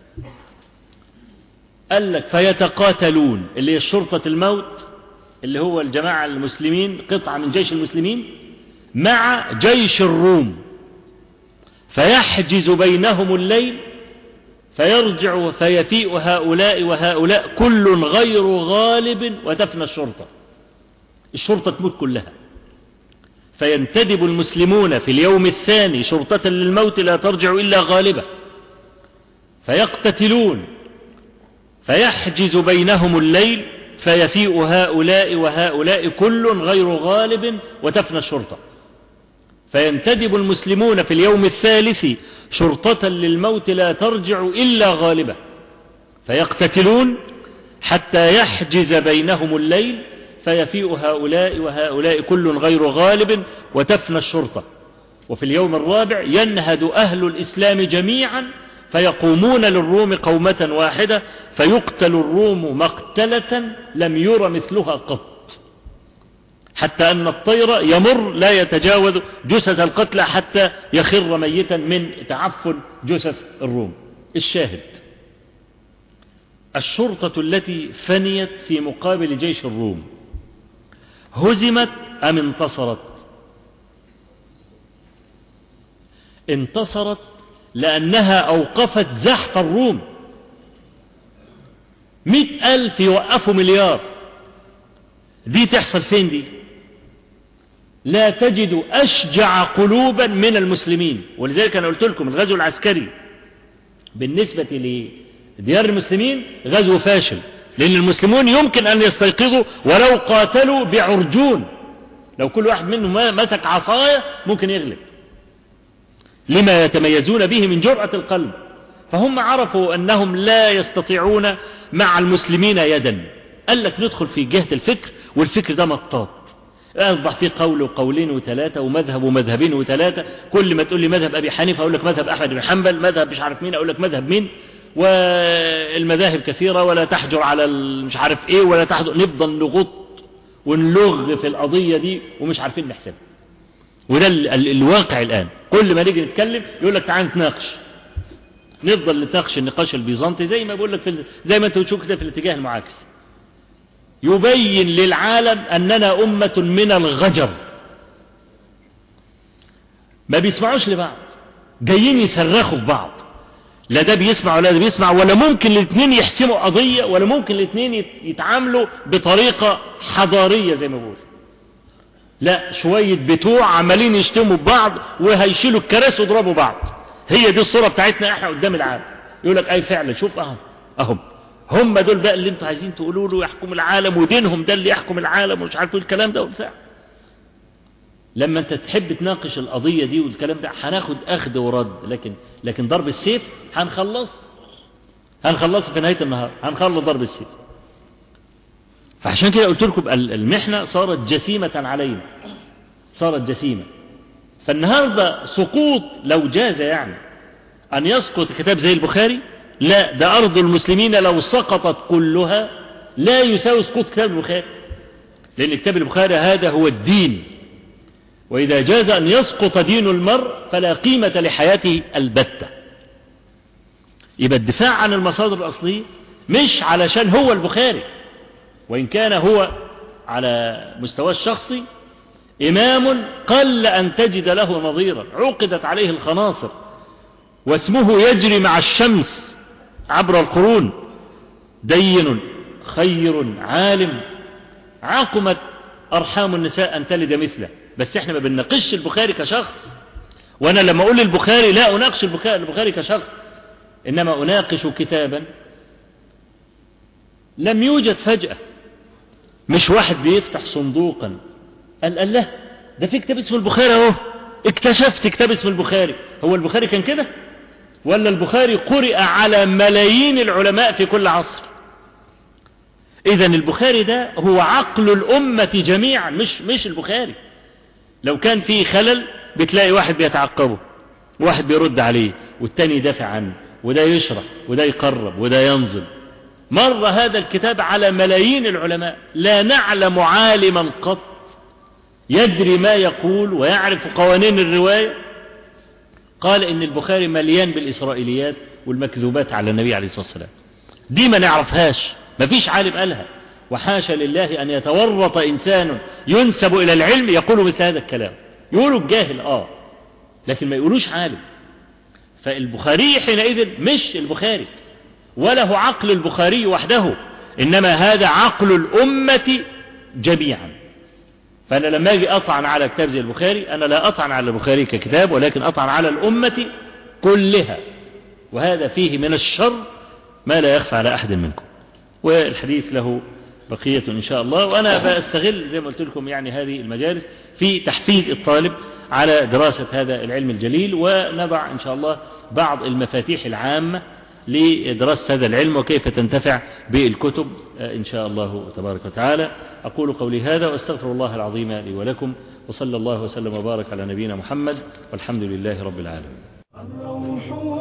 قال لك فيتقاتلون اللي هي شرطة الموت اللي هو الجماعة المسلمين قطعة من جيش المسلمين مع جيش الروم فيحجز بينهم الليل فيرجع فيفيء هؤلاء وهؤلاء كل غير غالب وتفنى الشرطة الشرطة تموت كلها فينتدب المسلمون في اليوم الثاني شرطة للموت لا ترجع إلا غالبة فيقتتلون فيحجز بينهم الليل فيفيء هؤلاء وهؤلاء كل غير غالب وتفنى الشرطة فينتدب المسلمون في اليوم الثالث شرطة للموت لا ترجع إلا غالبة فيقتتلون حتى يحجز بينهم الليل فيفيء هؤلاء وهؤلاء كل غير غالب وتفنى الشرطة وفي اليوم الرابع ينهد أهل الإسلام جميعا فيقومون للروم قومة واحدة فيقتل الروم مقتلة لم ير مثلها قط حتى أن الطير يمر لا يتجاوز جثث القتلى حتى يخر ميتا من تعفن جثث الروم الشاهد الشرطة التي فنيت في مقابل جيش الروم هزمت أم انتصرت انتصرت لأنها أوقفت زحف الروم مئة ألف يوقفوا مليار دي تحصل فين دي لا تجد أشجع قلوبا من المسلمين ولذلك أنا قلت لكم الغزو العسكري بالنسبة لديار المسلمين غزو فاشل لأن المسلمون يمكن أن يستيقظوا ولو قاتلوا بعرجون لو كل واحد منهم مسك عصاية ممكن يغلب لما يتميزون به من جرأة القلب فهم عرفوا أنهم لا يستطيعون مع المسلمين يدا قال لك ندخل في جهة الفكر والفكر ده مطاط أصبح فيه قول وقولين وثلاثة ومذهب ومذهبين وثلاثة كل ما تقول لي مذهب أبي حنيفة أقول لك مذهب أحمد بن حنبل مذهب مش عارف مين أقول لك مذهب مين والمذاهب كثيرة ولا تحجر على مش عارف إيه ولا تحجر نفضل نغط ونلغ في القضية دي ومش عارفين نحسبها وده ال ال الواقع الآن كل ما نيجي نتكلم يقول لك تعال نتناقش نفضل نتناقش النقاش البيزنطي زي ما بقول لك في زي ما انت بتشوف كده في الاتجاه المعاكس يبين للعالم أننا أمة من الغجر ما بيسمعوش لبعض جايين يصرخوا في بعض لا ده بيسمع ولا ده بيسمع ولا ممكن الاثنين يحسموا قضية ولا ممكن الاثنين يتعاملوا بطريقة حضارية زي ما بقول لا شوية بتوع عمالين يشتموا ببعض وهيشيلوا الكراسي ويضربوا بعض هي دي الصورة بتاعتنا احنا قدام العالم يقول لك اي فعلا شوف اهم اهم هم دول بقى اللي انتوا عايزين تقولوا له يحكم العالم ودينهم ده اللي يحكم العالم ومش عارف الكلام ده وبتاع لما انت تحب تناقش القضية دي والكلام ده هناخد اخذ ورد لكن لكن ضرب السيف هنخلص هنخلص في نهاية النهار هنخلص ضرب السيف فعشان كده قلت لكم المحنة صارت جسيمة علينا صارت جسيمة فالنهاردة سقوط لو جاز يعني أن يسقط كتاب زي البخاري لا ده أرض المسلمين لو سقطت كلها لا يساوي سقوط كتاب البخاري لأن كتاب البخاري هذا هو الدين وإذا جاز أن يسقط دين المرء فلا قيمة لحياته البتة يبقى الدفاع عن المصادر الأصلية مش علشان هو البخاري وإن كان هو على مستوى الشخصي إمام قل أن تجد له نظيرا عقدت عليه الخناصر واسمه يجري مع الشمس عبر القرون دين خير عالم عاقمت أرحام النساء أن تلد مثله بس احنا ما بنناقش البخاري كشخص وانا لما اقول البخاري لا اناقش البخاري كشخص انما اناقش كتابا لم يوجد فجأة مش واحد بيفتح صندوقا قال الله ده في كتاب اسمه البخاري اهو اكتشفت كتاب اسمه البخاري هو البخاري كان كده ولا البخاري قرئ على ملايين العلماء في كل عصر اذا البخاري ده هو عقل الأمة جميعا مش, مش البخاري لو كان فيه خلل بتلاقي واحد بيتعقبه واحد بيرد عليه والتاني يدافع عنه وده يشرح وده يقرب وده ينظم مر هذا الكتاب على ملايين العلماء لا نعلم عالما قط يدري ما يقول ويعرف قوانين الرواية قال ان البخاري مليان بالإسرائيليات والمكذوبات على النبي عليه الصلاة والسلام دي ما نعرفهاش ما فيش عالم قالها وحاشا لله أن يتورط إنسان ينسب إلى العلم يقول مثل هذا الكلام يقولوا الجاهل آه لكن ما يقولوش عالم فالبخاري حينئذ مش البخاري وله عقل البخاري وحده إنما هذا عقل الأمة جميعا فأنا لما أجي أطعن على كتاب زي البخاري أنا لا أطعن على البخاري ككتاب ولكن أطعن على الأمة كلها وهذا فيه من الشر ما لا يخفى على أحد منكم والحديث له بقية إن شاء الله وأنا بستغل زي ما قلت لكم يعني هذه المجالس في تحفيز الطالب على دراسة هذا العلم الجليل ونضع إن شاء الله بعض المفاتيح العامة لدراسة هذا العلم وكيف تنتفع بالكتب إن شاء الله تبارك وتعالى أقول قولي هذا وأستغفر الله العظيم لي ولكم وصلى الله وسلم وبارك على نبينا محمد والحمد لله رب العالمين الروح